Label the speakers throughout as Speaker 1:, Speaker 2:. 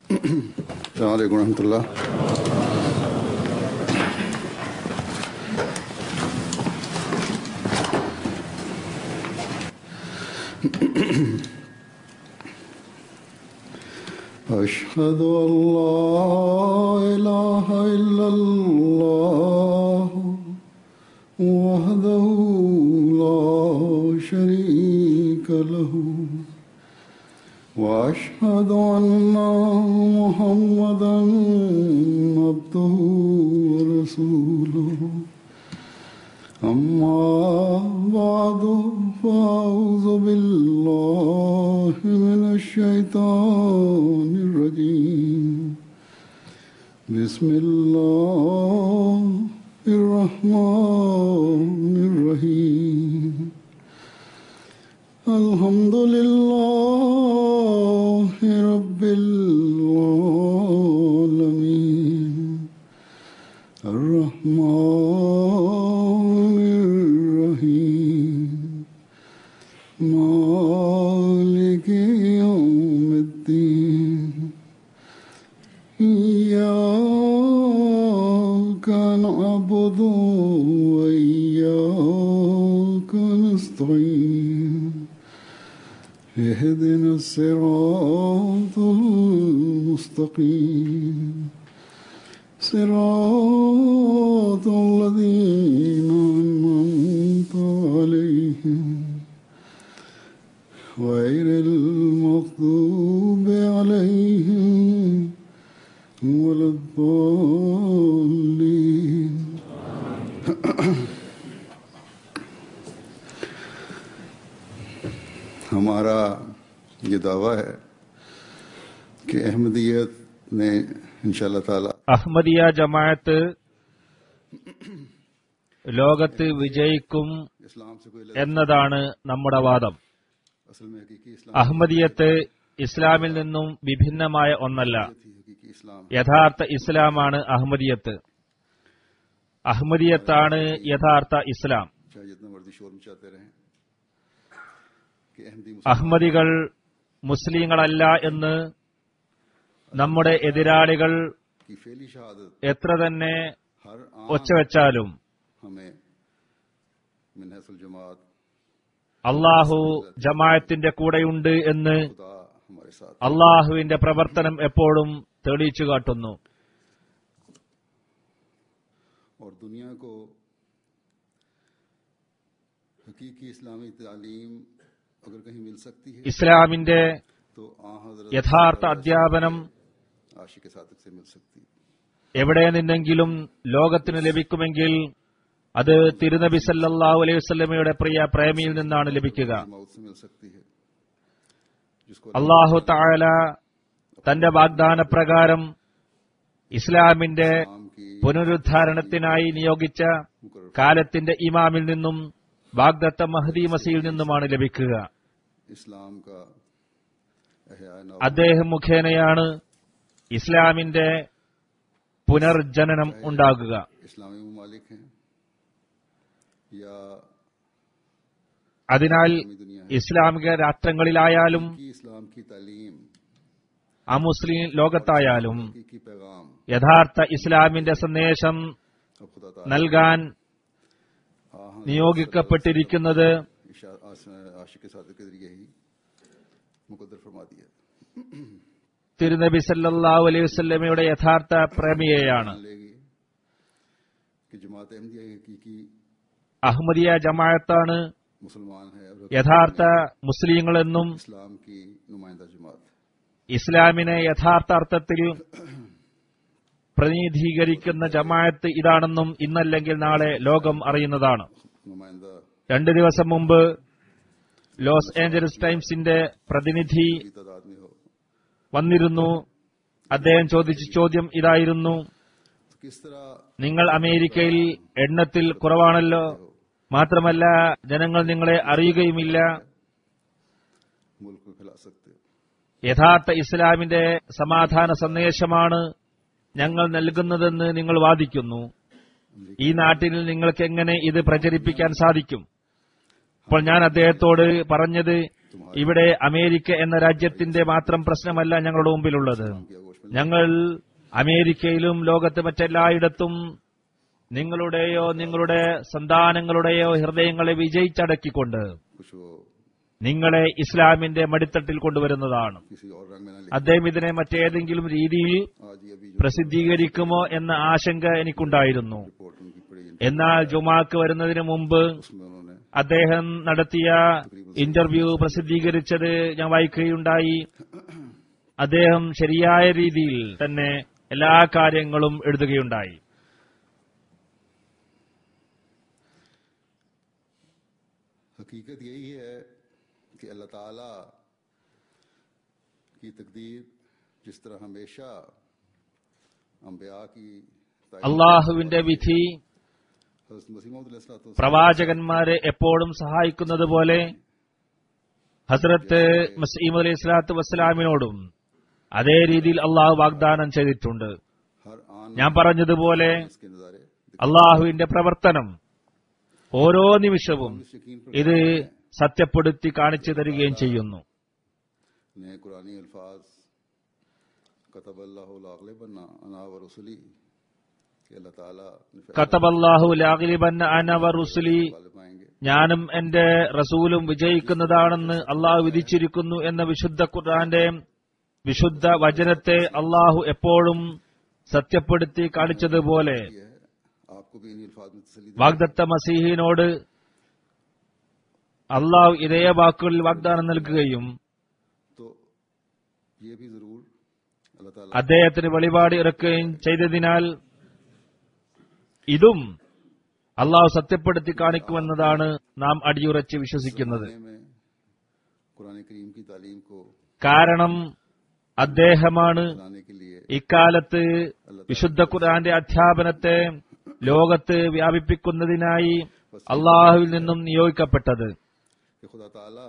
Speaker 1: السلام عليكم ورحمة الله أشهد أن لا إله إلا الله وحده لا شريك له واشهد ان محمدا عبده ورسوله اما بعد فاعوذ بالله من الشيطان الرجيم بسم الله الرحمن الرحيم الحمد لله رب العالمين الرحمن الرحيم مالك يوم الدين إياك نعبد وإياك نستعين اهدنا الصراط المستقيم صراط الذين أنعمت عليهم غير المغضوب عليهم ولا الضالين हमारा ये दावा है कि अहमदियत ने इंशाल्लाह ताला
Speaker 2: അഹമ്മദിയ ജമാഅത്ത് ലോകത്ത് വിജയിക്കും
Speaker 1: इस्लाम से कोई
Speaker 2: എന്നതാണ് നമ്മുടെ വാദം
Speaker 1: असल में हकीकी इस्लाम
Speaker 2: അഹമ്മദിയത്ത് ഇസ്ലാമിൽ നിന്നും വിഭിന്നമായ ഒന്നല്ല
Speaker 1: थी हकीकी इस्लाम
Speaker 2: യഥാർത്ഥ ഇസ്ലാമാണ് അഹമ്മദിയത്ത് അഹമ്മദിയത്താണ് യഥാർത്ഥ ഇസ്ലാം
Speaker 1: चाहे जितना मर्जी शोर मचाते रहें कि अहमदी
Speaker 2: അഹമ്മദികൾ मुस्ലിങ്ങളല്ല എന്ന് നമ്മുടെ എതിരാളികൾ
Speaker 1: की फेली शहादत
Speaker 2: എത്ര തന്നെ
Speaker 1: हर आन
Speaker 2: ഒച്ചവെച്ചാലും
Speaker 1: हमें मिनहसुल जमात
Speaker 2: അള്ളാഹു ജമാഅത്തിന്റെ കൂടെയുണ്ട് എന്ന്
Speaker 1: खुदा हमारे साथ
Speaker 2: അള്ളാഹുവിന്റെ പ്രവർത്തനം എപ്പോഴും തെളിയിച്ചു കാട്ടുന്നു
Speaker 1: और दुनिया को हकीकी इस्लामी तालीम अगर कहीं मिल सकती है
Speaker 2: ഇസ്ലാമിന്റെ
Speaker 1: तो आ हजरत
Speaker 2: യഥാർത്ഥ അധ്യാപനം
Speaker 1: आशिक सादक से मिल सकती है
Speaker 2: എവിടെ നിന്നെങ്കിലും ലോകത്തിന് ലഭിക്കുമെങ്കിൽ അത് തിരുനബി സല്ലല്ലാഹു അലൈഹി വസല്ലമയുടെ പ്രിയ പ്രേമിയിൽ നിന്നാണ് ലഭിക്കുക
Speaker 1: मौत से मिल सकती है जिसको
Speaker 2: അള്ളാഹു താല തന്റെ വാഗ്ദാന പ്രകാരം ഇസ്ലാമിന്റെ
Speaker 1: नाम की
Speaker 2: പുനരുദ്ധാരണത്തിനായി നിയോഗിച്ച
Speaker 1: मुकर्रर
Speaker 2: കാലത്തിന്റെ ഇമാമിൽ നിന്നും വാഗ്ദത്ത മഹദി മസിയിൽ നിന്നുമാണ് ലഭിക്കുക
Speaker 1: इस्लाम का अहया नौ
Speaker 2: അദ്ദേഹം മുഖേനയാണ് ഇസ്ലാമിന്റെ പുനർജനനം ഉണ്ടാകുക
Speaker 1: इस्लामी ममालिक हैं या
Speaker 2: അതിനാൽ
Speaker 1: इस्लामी दुनिया है
Speaker 2: ഇസ്ലാമിക രാഷ്ട്രങ്ങളിലായാലും
Speaker 1: की इस्लाम की तालीम
Speaker 2: അമുസ്ലിം ലോകത്തായാലും
Speaker 1: की पैगाम
Speaker 2: യഥാർത്ഥ ഇസ്ലാമിന്റെ സന്ദേശം
Speaker 1: अब खुदा ताला
Speaker 2: നൽകാൻ
Speaker 1: आ हाँ
Speaker 2: നിയോഗിക്കപ്പെട്ടിരിക്കുന്നത്
Speaker 1: इशा- आस- आशिक सादक के जरिए ही मुकद्दर फरमा दिया
Speaker 2: തിരുനബി സല്ലല്ലാഹു അലൈഹി വസല്ലമയുടെ യഥാർത്ഥ പ്രേമിയെയാണ്
Speaker 1: मान लेगी कि जमात अहमदिया हकीकी
Speaker 2: അഹമ്മദിയ ജമാഅത്താണ്
Speaker 1: मुसलमान है और
Speaker 2: യഥാർത്ഥ മുസ്ലിങ്ങളെന്നും
Speaker 1: इस्लाम की नुमाइंदा जमात है
Speaker 2: ഇസ്ലാമിനെ യഥാർത്ഥ അർത്ഥത്തിൽ പ്രതിനിധീകരിക്കുന്ന ജമാഅത്ത് ഇതാണെന്നും ഇന്നല്ലെങ്കിൽ നാളെ ലോകം അറിയുന്നതാണ്
Speaker 1: नुमाइंदा
Speaker 2: രണ്ടു ദിവസം മുമ്പ് ലോസ് ഏഞ്ചലസ് ടൈംസിന്റെ പ്രതിനിധി
Speaker 1: की तादाद में हो
Speaker 2: വന്നിരുന്നു അദ്ദേഹം ചോദിച്ച ചോദ്യം ഇതായിരുന്നു
Speaker 1: तो किस तरह
Speaker 2: നിങ്ങൾ അമേരിക്കയിൽ എണ്ണത്തിൽ കുറവാണല്ലോ മാത്രമല്ല ജനങ്ങൾ നിങ്ങളെ അറിയുകയുമില്ല
Speaker 1: मुल्क में फैला सकते हो
Speaker 2: യഥാർത്ഥ ഇസ്ലാമിന്റെ സമാധാന സന്ദേശമാണ് ഞങ്ങൾ നൽകുന്നതെന്ന് നിങ്ങൾ വാദിക്കുന്നു ഈ നാട്ടിൽ നിങ്ങൾക്ക് എങ്ങനെ ഇത് പ്രചരിപ്പിക്കാൻ സാധിക്കും അപ്പോൾ ഞാൻ അദ്ദേഹത്തോട് പറഞ്ഞത് ഇവിടെ അമേരിക്ക എന്ന രാജ്യത്തിന്റെ മാത്രം പ്രശ്നമല്ല ഞങ്ങളുടെ മുമ്പിലുള്ളത്
Speaker 1: की आगोश
Speaker 2: ഞങ്ങൾ അമേരിക്കയിലും ലോകത്ത് മറ്റെല്ലായിടത്തും നിങ്ങളുടെയോ നിങ്ങളുടെ സന്താനങ്ങളുടെയോ ഹൃദയങ്ങളെ വിജയിച്ചടക്കിക്കൊണ്ട്
Speaker 1: कुछ वो
Speaker 2: നിങ്ങളെ ഇസ്ലാമിന്റെ മടിത്തട്ടിൽ കൊണ്ടുവരുന്നതാണ്
Speaker 1: किसी और रंग में ना लिख
Speaker 2: അദ്ദേഹം ഇതിനെ മറ്റേതെങ്കിലും രീതിയിൽ
Speaker 1: आज ये भी जो
Speaker 2: പ്രസിദ്ധീകരിക്കുമോ എന്ന ആശങ്ക എനിക്കുണ്ടായിരുന്നു
Speaker 1: रिपोर्ट उनकी पड़ी
Speaker 2: എന്നാൽ ജുമാക്ക് വരുന്നതിന് മുമ്പ്
Speaker 1: उसमें उन्होंने
Speaker 2: അദ്ദേഹം നടത്തിയ ഇന്റർവ്യൂ പ്രസിദ്ധീകരിച്ചത് ഞാൻ വായിക്കുകയുണ്ടായി അദ്ദേഹം ശരിയായ രീതിയിൽ തന്നെ എല്ലാ കാര്യങ്ങളും എഴുതുകയുണ്ടായി
Speaker 1: हकीकत यही है कि अल्लाह ताला की तकदीर जिस तरह हमेशा अम्बिया की तारीफ
Speaker 2: അള്ളാഹുവിന്റെ വിധി
Speaker 1: हज़रत मसीह मौद अलैहिस्सलातु वस्सलाम
Speaker 2: പ്രവാചകന്മാരെ എപ്പോഴും സഹായിക്കുന്നത് പോലെ ഹസ്രത്ത് മസീം അലൈഹി സ്വലാത്തു വസ്സലാമിനോടും അതേ രീതിയിൽ അള്ളാഹു വാഗ്ദാനം ചെയ്തിട്ടുണ്ട്
Speaker 1: हर आन
Speaker 2: ഞാൻ പറഞ്ഞതുപോലെ
Speaker 1: इसके नज़ारे
Speaker 2: അള്ളാഹുവിന്റെ പ്രവർത്തനം ഓരോ നിമിഷവും
Speaker 1: इस यकीन पर
Speaker 2: ഇത് സത്യപ്പെടുത്തി കാണിച്ചു തരികയും ചെയ്യുന്നു
Speaker 1: ने कुरानी अल्फाज कतब अल्लाह लागलिबन्ना अना व रसुली कि अल्लाह ताला ने फैसला
Speaker 2: കത്തബല്ലാഹു ലാഗിലിബന്ന അന വ റുസുലി
Speaker 1: गालिब आएंगे
Speaker 2: ഞാനും എന്റെ റസൂലും വിജയിക്കുന്നതാണെന്ന് അള്ളാഹു വിധിച്ചിരിക്കുന്നു എന്ന വിശുദ്ധ ഖുർആന്റെ വിശുദ്ധ വചനത്തെ അള്ളാഹു എപ്പോഴും സത്യപ്പെടുത്തി കാണിച്ചതുപോലെ
Speaker 1: ये है आपको भी इन्हीं अल्फाज में तसली दी
Speaker 2: വാഗ്ദത്ത മസീഹിനോട് അള്ളാഹു ഇതേ വാക്കുകളിൽ വാഗ്ദാനം നൽകുകയും
Speaker 1: तो ये भी जरूर अल्लाह ताला
Speaker 2: അദ്ദേഹത്തിന് വെളിപാട് ഇറക്കുകയും ചെയ്തതിനാൽ ഇതും അള്ളാഹു സത്യപ്പെടുത്തി കാണിക്കുമെന്നതാണ് നാം അടിയുറച്ച് വിശ്വസിക്കുന്നത്
Speaker 1: जमाने में कुरान करीम की तालीम को
Speaker 2: കാരണം അദ്ദേഹമാണ്
Speaker 1: लाने के लिए
Speaker 2: ഇക്കാലത്ത് വിശുദ്ധ ഖുർആന്റെ അധ്യാപനത്തെ ലോകത്ത് വ്യാപിപ്പിക്കുന്നതിനായി അള്ളാഹുവിൽ നിന്നും നിയോഗിക്കപ്പെട്ടത്
Speaker 1: कि खुदा ताला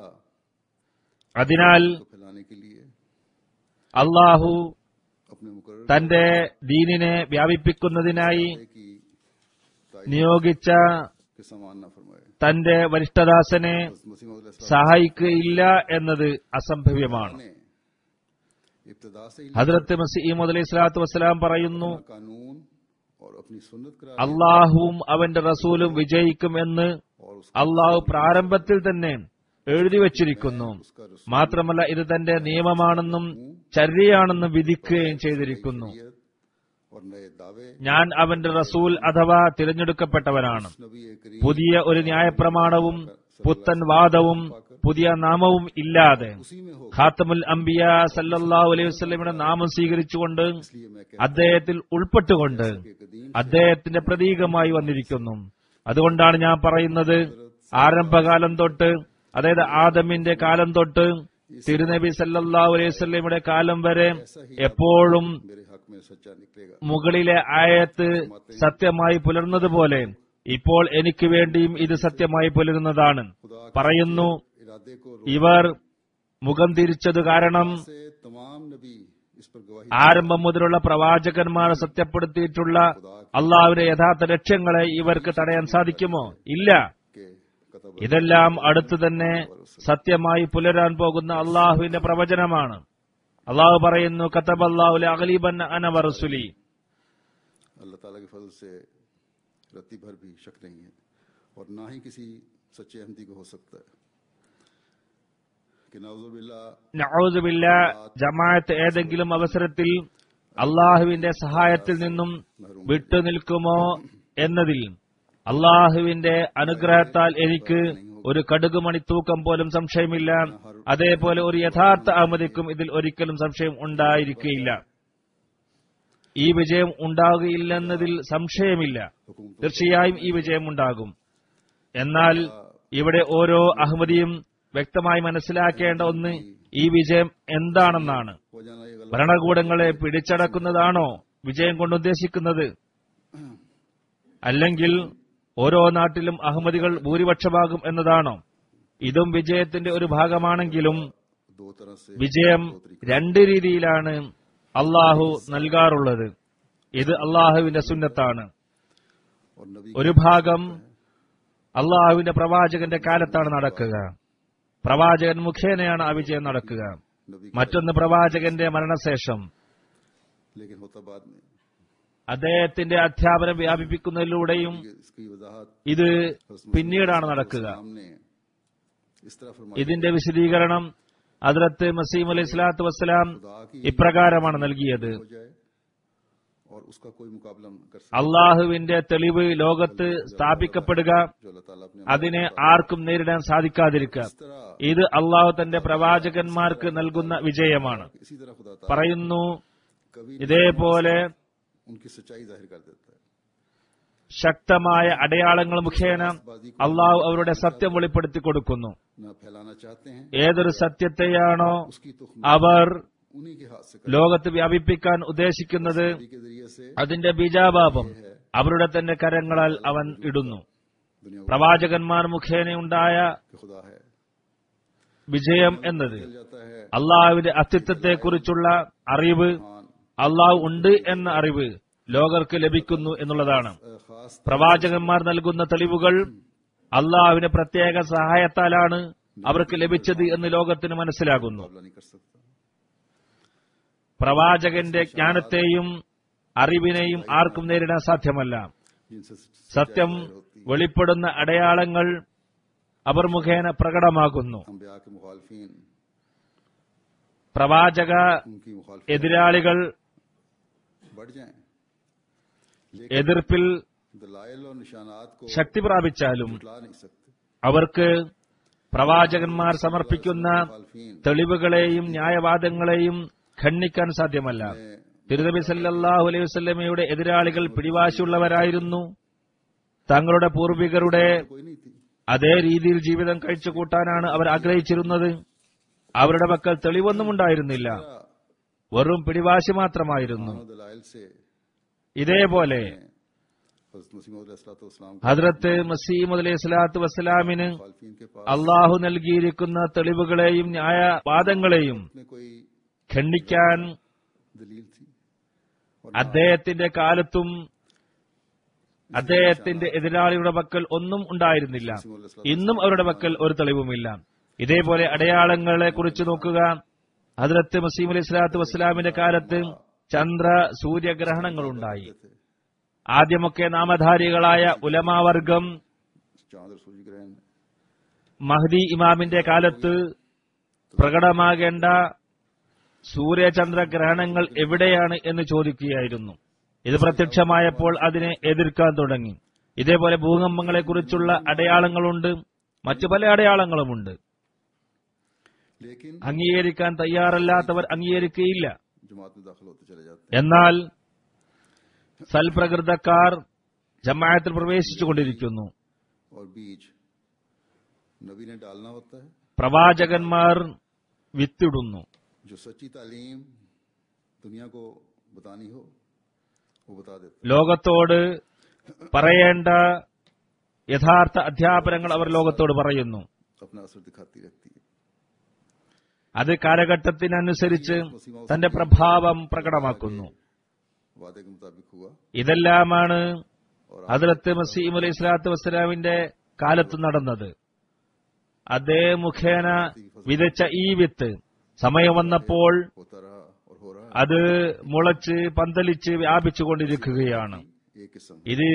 Speaker 2: അതിനാൽ
Speaker 1: को फैलाने के लिए
Speaker 2: അള്ളാഹു
Speaker 1: अपने मुकर
Speaker 2: തന്റെ ദീനിനെ വ്യാപിപ്പിക്കുന്നതിനായി
Speaker 1: की
Speaker 2: നിയോഗിച്ച
Speaker 1: के समान न फरमाए
Speaker 2: തന്റെ വരിഷ്ഠദാസനെ
Speaker 1: हज़रत मसीह मौद अलैहिस्सलाम
Speaker 2: സഹായിക്കുകയില്ല എന്നത് അസംഭവ്യമാണ്
Speaker 1: ने इब्तदा से ही
Speaker 2: ഹദ്രത്ത് മസീം അലൈഹി സ്വലാത്തു വസ്സലാം പറയുന്നു
Speaker 1: अपना कानून और अपनी सुन्नत करा
Speaker 2: അള്ളാഹുവും അവന്റെ റസൂലും വിജയിക്കും എന്ന്
Speaker 1: और उसका
Speaker 2: അള്ളാഹു പ്രാരംഭത്തിൽ തന്നെ എഴുതി വച്ചിരിക്കുന്നു
Speaker 1: उसका रसूल
Speaker 2: മാത്രമല്ല ഇത് തന്റെ നിയമമാണെന്നും ചര്യയാണെന്നും വിധിക്കുകയും ചെയ്തിരിക്കുന്നു
Speaker 1: शरीयत और नए दावे
Speaker 2: ഞാൻ അവന്റെ റസൂൽ അഥവാ തിരഞ്ഞെടുക്കപ്പെട്ടവനാണ്
Speaker 1: नबी करीम
Speaker 2: പുതിയ ഒരു ന്യായപ്രമാണവും പുത്തൻ വാദവും പുതിയ നാമവും ഇല്ലാതെ
Speaker 1: उसी में हो
Speaker 2: ഖാത്തമുൽ അംബിയ സല്ലല്ലാഹു അലൈഹി വസല്ലമയുടെ നാമം സ്വീകരിച്ചുകൊണ്ട്
Speaker 1: इसलिए मैं कहता
Speaker 2: അദ്ദേഹത്തിൽ ഉൾപ്പെട്ടുകൊണ്ട്
Speaker 1: हूं कि कदीम
Speaker 2: അദ്ദേഹത്തിന്റെ പ്രതീകമായി വന്നിരിക്കുന്നു അതുകൊണ്ടാണ് ഞാൻ പറയുന്നത് ആരംഭകാലം തൊട്ട് അതായത് ആദമിന്റെ കാലം തൊട്ട് തിരുനബി സല്ലല്ലാഹു അലൈഹി വസല്ലമയുടെ കാലം വരെ എപ്പോഴും
Speaker 1: मेरे हक में सच्चा निकलेगा
Speaker 2: മുകളിലെ ആയത്ത് സത്യമായി പുലർന്നതുപോലെ ഇപ്പോൾ എനിക്ക് വേണ്ടിയും ഇത് സത്യമായി പുലരുന്നതാണ്
Speaker 1: खुदा के
Speaker 2: പറയുന്നു
Speaker 1: इरादे को
Speaker 2: ഇവർ മുഖം തിരിച്ചതു കാരണം
Speaker 1: रोकने से तमाम नबी इस पर गवाही
Speaker 2: ആരംഭം മുതലുള്ള പ്രവാചകന്മാർ സത്യപ്പെടുത്തിയിട്ടുള്ള അള്ളാഹുവിന്റെ യഥാർത്ഥ ലക്ഷ്യങ്ങളെ ഇവർക്ക് തടയാൻ സാധിക്കുമോ ഇല്ല
Speaker 1: के कतब
Speaker 2: ഇതെല്ലാം അടുത്തു തന്നെ സത്യമായി പുലരാൻ പോകുന്ന അള്ളാഹുവിന്റെ പ്രവചനമാണ് അള്ളാഹു പറയുന്നു കത്തബല്ലാഹുല അഖലീബൻ അനവറസുലി
Speaker 1: अल्लाह ताला के फजल से रत्ती भर भी शक नहीं है और ना ही किसी सच्चे अहमदी को हो सकता है कि नवजुबिल्ला
Speaker 2: നഊസുബില്ല ജമാഅത്ത് ഏതെങ്കിലും അവസരത്തിൽ അള്ളാഹുവിന്റെ സഹായത്തിൽ നിന്നും വിട്ടുനിൽക്കുമോ എന്നതിൽ അള്ളാഹുവിന്റെ അനുഗ്രഹത്താൽ എനിക്ക് ഒരു കടുകുമണി തൂക്കം പോലും സംശയമില്ല അതേപോലെ ഒരു യഥാർത്ഥ അഹമ്മദിക്കും ഇതിൽ ഒരിക്കലും സംശയം ഉണ്ടായിരിക്കുകയില്ല ഈ വിജയം ഉണ്ടാകുകയില്ലെന്നതിൽ സംശയമില്ല
Speaker 1: हुकूमत
Speaker 2: തീർച്ചയായും ഈ വിജയം ഉണ്ടാകും എന്നാൽ ഇവിടെ ഓരോ അഹമ്മദിയും വ്യക്തമായി മനസ്സിലാക്കേണ്ട ഒന്ന് ഈ വിജയം എന്താണെന്നാണ്
Speaker 1: हो जाना ये गलत
Speaker 2: ഭരണകൂടങ്ങളെ പിടിച്ചടക്കുന്നതാണോ വിജയം കൊണ്ട് ഉദ്ദേശിക്കുന്നത് അല്ലെങ്കിൽ ഓരോ നാട്ടിലും അഹമ്മദികൾ ഭൂരിപക്ഷമാകും എന്നതാണോ ഇതും വിജയത്തിന്റെ ഒരു ഭാഗമാണെങ്കിലും
Speaker 1: दो तरह से
Speaker 2: വിജയം രണ്ട് രീതിയിലാണ് അള്ളാഹു നൽകാറുള്ളത് ഇത് അള്ളാഹുവിന്റെ സുന്നത്താണ്
Speaker 1: और नबी
Speaker 2: ഒരു ഭാഗം അള്ളാഹുവിന്റെ പ്രവാചകന്റെ കാലത്താണ് നടക്കുക പ്രവാചകൻ മുഖേനയാണ് ആ വിജയം നടക്കുക
Speaker 1: नबी
Speaker 2: മറ്റൊന്ന് പ്രവാചകന്റെ മരണശേഷം
Speaker 1: लेकिन होता बाद में
Speaker 2: അദ്ദേഹത്തിന്റെ അധ്യാപനം വ്യാപിപ്പിക്കുന്നതിലൂടെയും
Speaker 1: ये- इसकी वजाहत
Speaker 2: ഇത് പിന്നീടാണ് നടക്കുക
Speaker 1: हमने इस तरह फरमाई
Speaker 2: ഇതിന്റെ വിശദീകരണം അതിലത്ത് മസീം അലൈഹി സ്വലാത്തു വസ്സലാം
Speaker 1: खुदा की
Speaker 2: ഇപ്രകാരമാണ് നൽകിയത്
Speaker 1: हो जाए और उसका कोई मुकाबला न कर सके
Speaker 2: അള്ളാഹുവിന്റെ തെളിവ് ലോകത്ത് സ്ഥാപിക്കപ്പെടുക
Speaker 1: जो अल्लाह ताला अपने
Speaker 2: അതിനെ ആർക്കും നേരിടാൻ സാധിക്കാതിരിക്കുക
Speaker 1: इस तरह
Speaker 2: ഇത് അള്ളാഹു തന്റെ പ്രവാചകന്മാർക്ക് നൽകുന്ന വിജയമാണ്
Speaker 1: इसी तरह खुदा ताला
Speaker 2: പറയുന്നു
Speaker 1: कभी
Speaker 2: ഇതേപോലെ
Speaker 1: उनकी सच्चाई जाहिर कर देता है
Speaker 2: ശക്തമായ അടയാളങ്ങൾ മുഖേന അള്ളാഹു അവരുടെ സത്യം വെളിപ്പെടുത്തി കൊടുക്കുന്നു
Speaker 1: न फैलाना चाहते हैं
Speaker 2: ഏതൊരു സത്യത്തെയാണോ
Speaker 1: उसकी तुख्म
Speaker 2: അവർ
Speaker 1: उन्हीं के हाथ से
Speaker 2: ലോകത്ത് വ്യാപിപ്പിക്കാൻ ഉദ്ദേശിക്കുന്നത്
Speaker 1: करने के जरिए से
Speaker 2: അതിന്റെ ബീജാപാപം അവരുടെ തന്നെ കരങ്ങളാൽ അവൻ ഇടുന്നു
Speaker 1: दुनिया को
Speaker 2: പ്രവാചകന്മാർ മുഖേനയുണ്ടായ
Speaker 1: कि खुदा है
Speaker 2: വിജയം എന്നത്
Speaker 1: चल जाता है
Speaker 2: അള്ളാഹുവിന്റെ അസ്തിത്വത്തെക്കുറിച്ചുള്ള അറിവ്
Speaker 1: हाँ
Speaker 2: അള്ളാഹു ഉണ്ട് എന്ന അറിവ് ലോകർക്ക് ലഭിക്കുന്നു എന്നുള്ളതാണ്
Speaker 1: खास
Speaker 2: പ്രവാചകന്മാർ നൽകുന്ന തെളിവുകൾ അള്ളാഹുവിന്റെ പ്രത്യേക സഹായത്താലാണ് അവർക്ക് ലഭിച്ചത് എന്ന് ലോകത്തിന് മനസ്സിലാകുന്നു
Speaker 1: मुकाबला नहीं कर सकता
Speaker 2: പ്രവാചകന്റെ ജ്ഞാനത്തെയും അറിവിനെയും ആർക്കും നേരിടാൻ സാധ്യമല്ല
Speaker 1: जिनसे
Speaker 2: സത്യം വെളിപ്പെടുന്ന അടയാളങ്ങൾ അവർ മുഖേന പ്രകടമാകുന്നു
Speaker 1: अम्बिया के मुखालफीन
Speaker 2: പ്രവാചക
Speaker 1: उनकी मुखालफी
Speaker 2: എതിരാളികൾ
Speaker 1: बढ़ जाएं लेकिन
Speaker 2: എതിർപ്പിൽ
Speaker 1: दलाइल और निशानात को
Speaker 2: ശക്തി പ്രാപിച്ചാലും
Speaker 1: बुतला नहीं सकते
Speaker 2: അവർക്ക് പ്രവാചകന്മാർ സമർപ്പിക്കുന്ന
Speaker 1: मुखालफीन
Speaker 2: തെളിവുകളെയും ന്യായവാദങ്ങളെയും ഖണ്ഡിക്കാൻ സാധ്യമല്ല തിരുനബി സല്ലല്ലാഹു അലൈഹി വസല്ലമയുടെ എതിരാളികൾ പിടിവാശിയുള്ളവരായിരുന്നു തങ്ങളുടെ പൂർവികരുടെ
Speaker 1: कोई नहीं थी
Speaker 2: അതേ രീതിയിൽ ജീവിതം കഴിച്ചു കൂട്ടാനാണ് അവർ ആഗ്രഹിച്ചിരുന്നത് അവരുടെ പക്കൽ തെളിവൊന്നും ഉണ്ടായിരുന്നില്ല വെറും പിടിവാശി മാത്രമായിരുന്നു
Speaker 1: मानव दलाइल से
Speaker 2: ഇതേപോലെ
Speaker 1: हजरत मसीम
Speaker 2: ഹദ്രത്ത് മസീം അലൈഹി സ്വലാത്തു വസ്സലാമിന്
Speaker 1: मुखालफीन के पास
Speaker 2: അള്ളാഹു നൽകിയിരിക്കുന്ന തെളിവുകളെയും ന്യായവാദങ്ങളെയും
Speaker 1: में कोई
Speaker 2: ഖണ്ഡിക്കാൻ
Speaker 1: दलील थी और
Speaker 2: അദ്ദേഹത്തിന്റെ കാലത്തും അദ്ദേഹത്തിന്റെ എതിരാളിയുടെ പക്കൽ ഒന്നും ഉണ്ടായിരുന്നില്ല ഇന്നും അവരുടെ പക്കൽ ഒരു തെളിവുമില്ല ഇതേപോലെ അടയാളങ്ങളെ കുറിച്ച് നോക്കുക ഹദ്രത്ത് മസീം അലൈഹി സ്വലാത്തു വസ്സലാമിന്റെ കാലത്ത് ചന്ദ്ര സൂര്യഗ്രഹണങ്ങളുണ്ടായി
Speaker 1: थे
Speaker 2: ആദ്യമൊക്കെ നാമധാരികളായ ഉലമാവർഗം
Speaker 1: चांद और सूर्य ग्रहण
Speaker 2: മഹദി ഇമാമിന്റെ കാലത്ത് പ്രകടമാകേണ്ട സൂര്യചന്ദ്ര ഗ്രഹണങ്ങൾ എവിടെയാണ് എന്ന് ചോദിക്കുകയായിരുന്നു ഇത് പ്രത്യക്ഷമായപ്പോൾ അതിനെ എതിർക്കാൻ തുടങ്ങി ഇതേപോലെ ഭൂകമ്പങ്ങളെക്കുറിച്ചുള്ള അടയാളങ്ങളുണ്ട് മറ്റു പല അടയാളങ്ങളുമുണ്ട്
Speaker 1: लेकिन
Speaker 2: അംഗീകരിക്കാൻ തയ്യാറല്ലാത്തവർ അംഗീകരിക്കുകയില്ല
Speaker 1: जमात में दाखिल होते चले जाते
Speaker 2: എന്നാൽ സൽപ്രകൃതക്കാർ ജമായത്തിൽ പ്രവേശിച്ചുകൊണ്ടിരിക്കുന്നു
Speaker 1: हैं और बीज नबी ने डालना होता है
Speaker 2: പ്രവാചകന്മാർ വിത്തിടുന്നു
Speaker 1: जो सच्ची तालीम दुनिया को बतानी हो वो बता देता
Speaker 2: ലോകത്തോട് പറയേണ്ട യഥാർത്ഥ അധ്യാപനങ്ങൾ അവർ ലോകത്തോട് പറയുന്നു
Speaker 1: है अपना असर दिखाती रहती है
Speaker 2: അത് കാലഘട്ടത്തിനനുസരിച്ച് തന്റെ പ്രഭാവം പ്രകടമാക്കുന്നു
Speaker 1: वादे के मुताबिक हुआ
Speaker 2: ഇതെല്ലാമാണ്
Speaker 1: और
Speaker 2: ഹദ്രത്ത് മസീം അലൈഹി സ്വലാത്തു വസ്സലാമിന്റെ കാലത്ത് നടന്നത് അദ്ദേഹം മുഖേന വിതച്ച ഈ വിത്ത് സമയം വന്നപ്പോൾ
Speaker 1: होता रहा और हो रहा
Speaker 2: അത് മുളച്ച് പന്തലിച്ച് വ്യാപിച്ചുകൊണ്ടിരിക്കുകയാണ്
Speaker 1: है एक किस्म
Speaker 2: ഇത്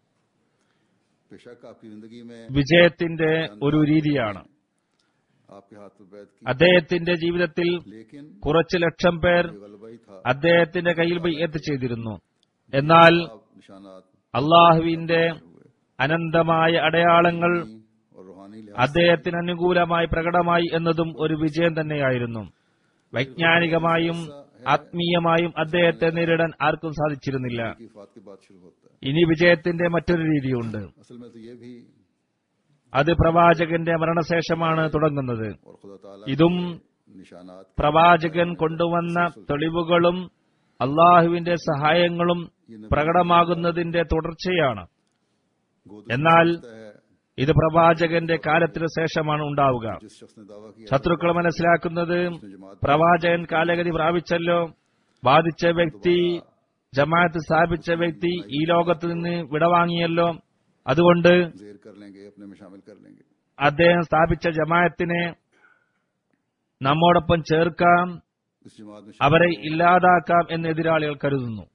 Speaker 1: बेशक आपकी जिंदगी में
Speaker 2: വിജയത്തിന്റെ ഒരു രീതിയാണ്
Speaker 1: आपके हाथ में बैत की
Speaker 2: അദ്ദേഹത്തിന്റെ ജീവിതത്തിൽ
Speaker 1: लेकिन
Speaker 2: കുറച്ച് ലക്ഷം പേർ
Speaker 1: ये गलबा ही था
Speaker 2: അദ്ദേഹത്തിന്റെ കയ്യിൽ ബയ്യത്ത് ചെയ്തിരുന്നു എന്നാൽ
Speaker 1: आप निशानात
Speaker 2: അള്ളാഹുവിന്റെ അനന്തമായ അടയാളങ്ങൾ
Speaker 1: और रूहानी लिहाज
Speaker 2: അദ്ദേഹത്തിന് അനുകൂലമായി പ്രകടമായി എന്നതും ഒരു വിജയം തന്നെയായിരുന്നു വൈജ്ഞാനികമായും ആത്മീയമായും അദ്ദേഹത്തെ നേരിടാൻ ആർക്കും സാധിച്ചിരുന്നില്ല
Speaker 1: की फात के बाद शुरू होता है
Speaker 2: ഇനി വിജയത്തിന്റെ മറ്റൊരു രീതിയുണ്ട്
Speaker 1: असल में तो ये भी
Speaker 2: അത് പ്രവാചകന്റെ മരണശേഷമാണ് തുടങ്ങുന്നത്
Speaker 1: और खुदा ताला
Speaker 2: ഇതും
Speaker 1: निशानात
Speaker 2: പ്രവാചകൻ കൊണ്ടുവന്ന തെളിവുകളും അള്ളാഹുവിന്റെ സഹായങ്ങളും പ്രകടമാകുന്നതിന്റെ തുടർച്ചയാണ്
Speaker 1: गोद
Speaker 2: എന്നാൽ
Speaker 1: है
Speaker 2: ഇത് പ്രവാചകന്റെ കാലത്തിന് ശേഷമാണ് ഉണ്ടാവുക
Speaker 1: जिस शख्स ने दावा किया
Speaker 2: ശത്രുക്കൾ മനസ്സിലാക്കുന്നത് പ്രവാചകൻ കാലഗതി പ്രാപിച്ചല്ലോ ബാധിച്ച വ്യക്തി ജമാഅത്ത് സ്ഥാപിച്ച വ്യക്തി ഈ ലോകത്ത് നിന്ന് വിടവാങ്ങിയല്ലോ അതുകൊണ്ട്
Speaker 1: जेर कर लेंगे अपने में शामिल कर लेंगे
Speaker 2: അദ്ദേഹം സ്ഥാപിച്ച ജമാഅത്തിനെ നമ്മോടൊപ്പം ചേർക്കാം
Speaker 1: इस जमात में
Speaker 2: അവരെ ഇല്ലാതാക്കാം എന്ന് എതിരാളികൾ കരുതുന്നു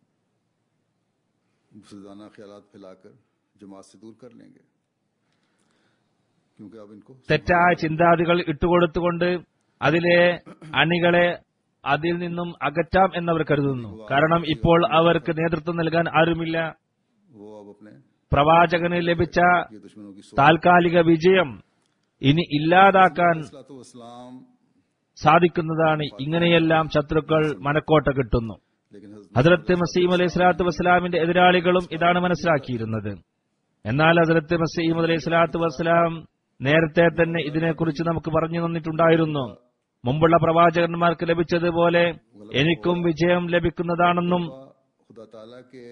Speaker 1: मुफसदाना ख्याल फैलाकर जमात से दूर कर लेंगे क्योंकि अब इनको
Speaker 2: തെറ്റായ ചിന്താതികൾ ഇട്ടുകൊടുത്തുകൊണ്ട് അതിലെ അണികളെ അതിൽ നിന്നും അകറ്റാം എന്നവർ കരുതുന്നു കാരണം ഇപ്പോൾ അവർക്ക് നേതൃത്വം നൽകാൻ ആരുമില്ല
Speaker 1: वो अब अपने
Speaker 2: പ്രവാചകന് ലഭിച്ച
Speaker 1: ये दुश्मनों की सोच
Speaker 2: താൽക്കാലിക വിജയം ഇനി ഇല്ലാതാക്കാൻ
Speaker 1: इस्लाम
Speaker 2: സാധിക്കുന്നതാണ് ഇങ്ങനെയെല്ലാം ശത്രുക്കൾ മനക്കോട്ട കിട്ടുന്നു
Speaker 1: लेकिन हजरत
Speaker 2: ഹജറത്ത് മസീം അലൈഹി സ്വലാത്തു വസ്സലാമിന്റെ എതിരാളികളും ഇതാണ് മനസ്സിലാക്കിയിരുന്നത് എന്നാൽ ഹജറത്ത് മസീം അലൈഹി സ്വലാത്തു വസ്സലാം നേരത്തെ തന്നെ ഇതിനെക്കുറിച്ച് നമുക്ക് പറഞ്ഞു തന്നിട്ടുണ്ടായിരുന്നു മുമ്പുള്ള പ്രവാചകന്മാർക്ക് ലഭിച്ചതുപോലെ എനിക്കും വിജയം ലഭിക്കുന്നതാണെന്നും
Speaker 1: खुदा ताला के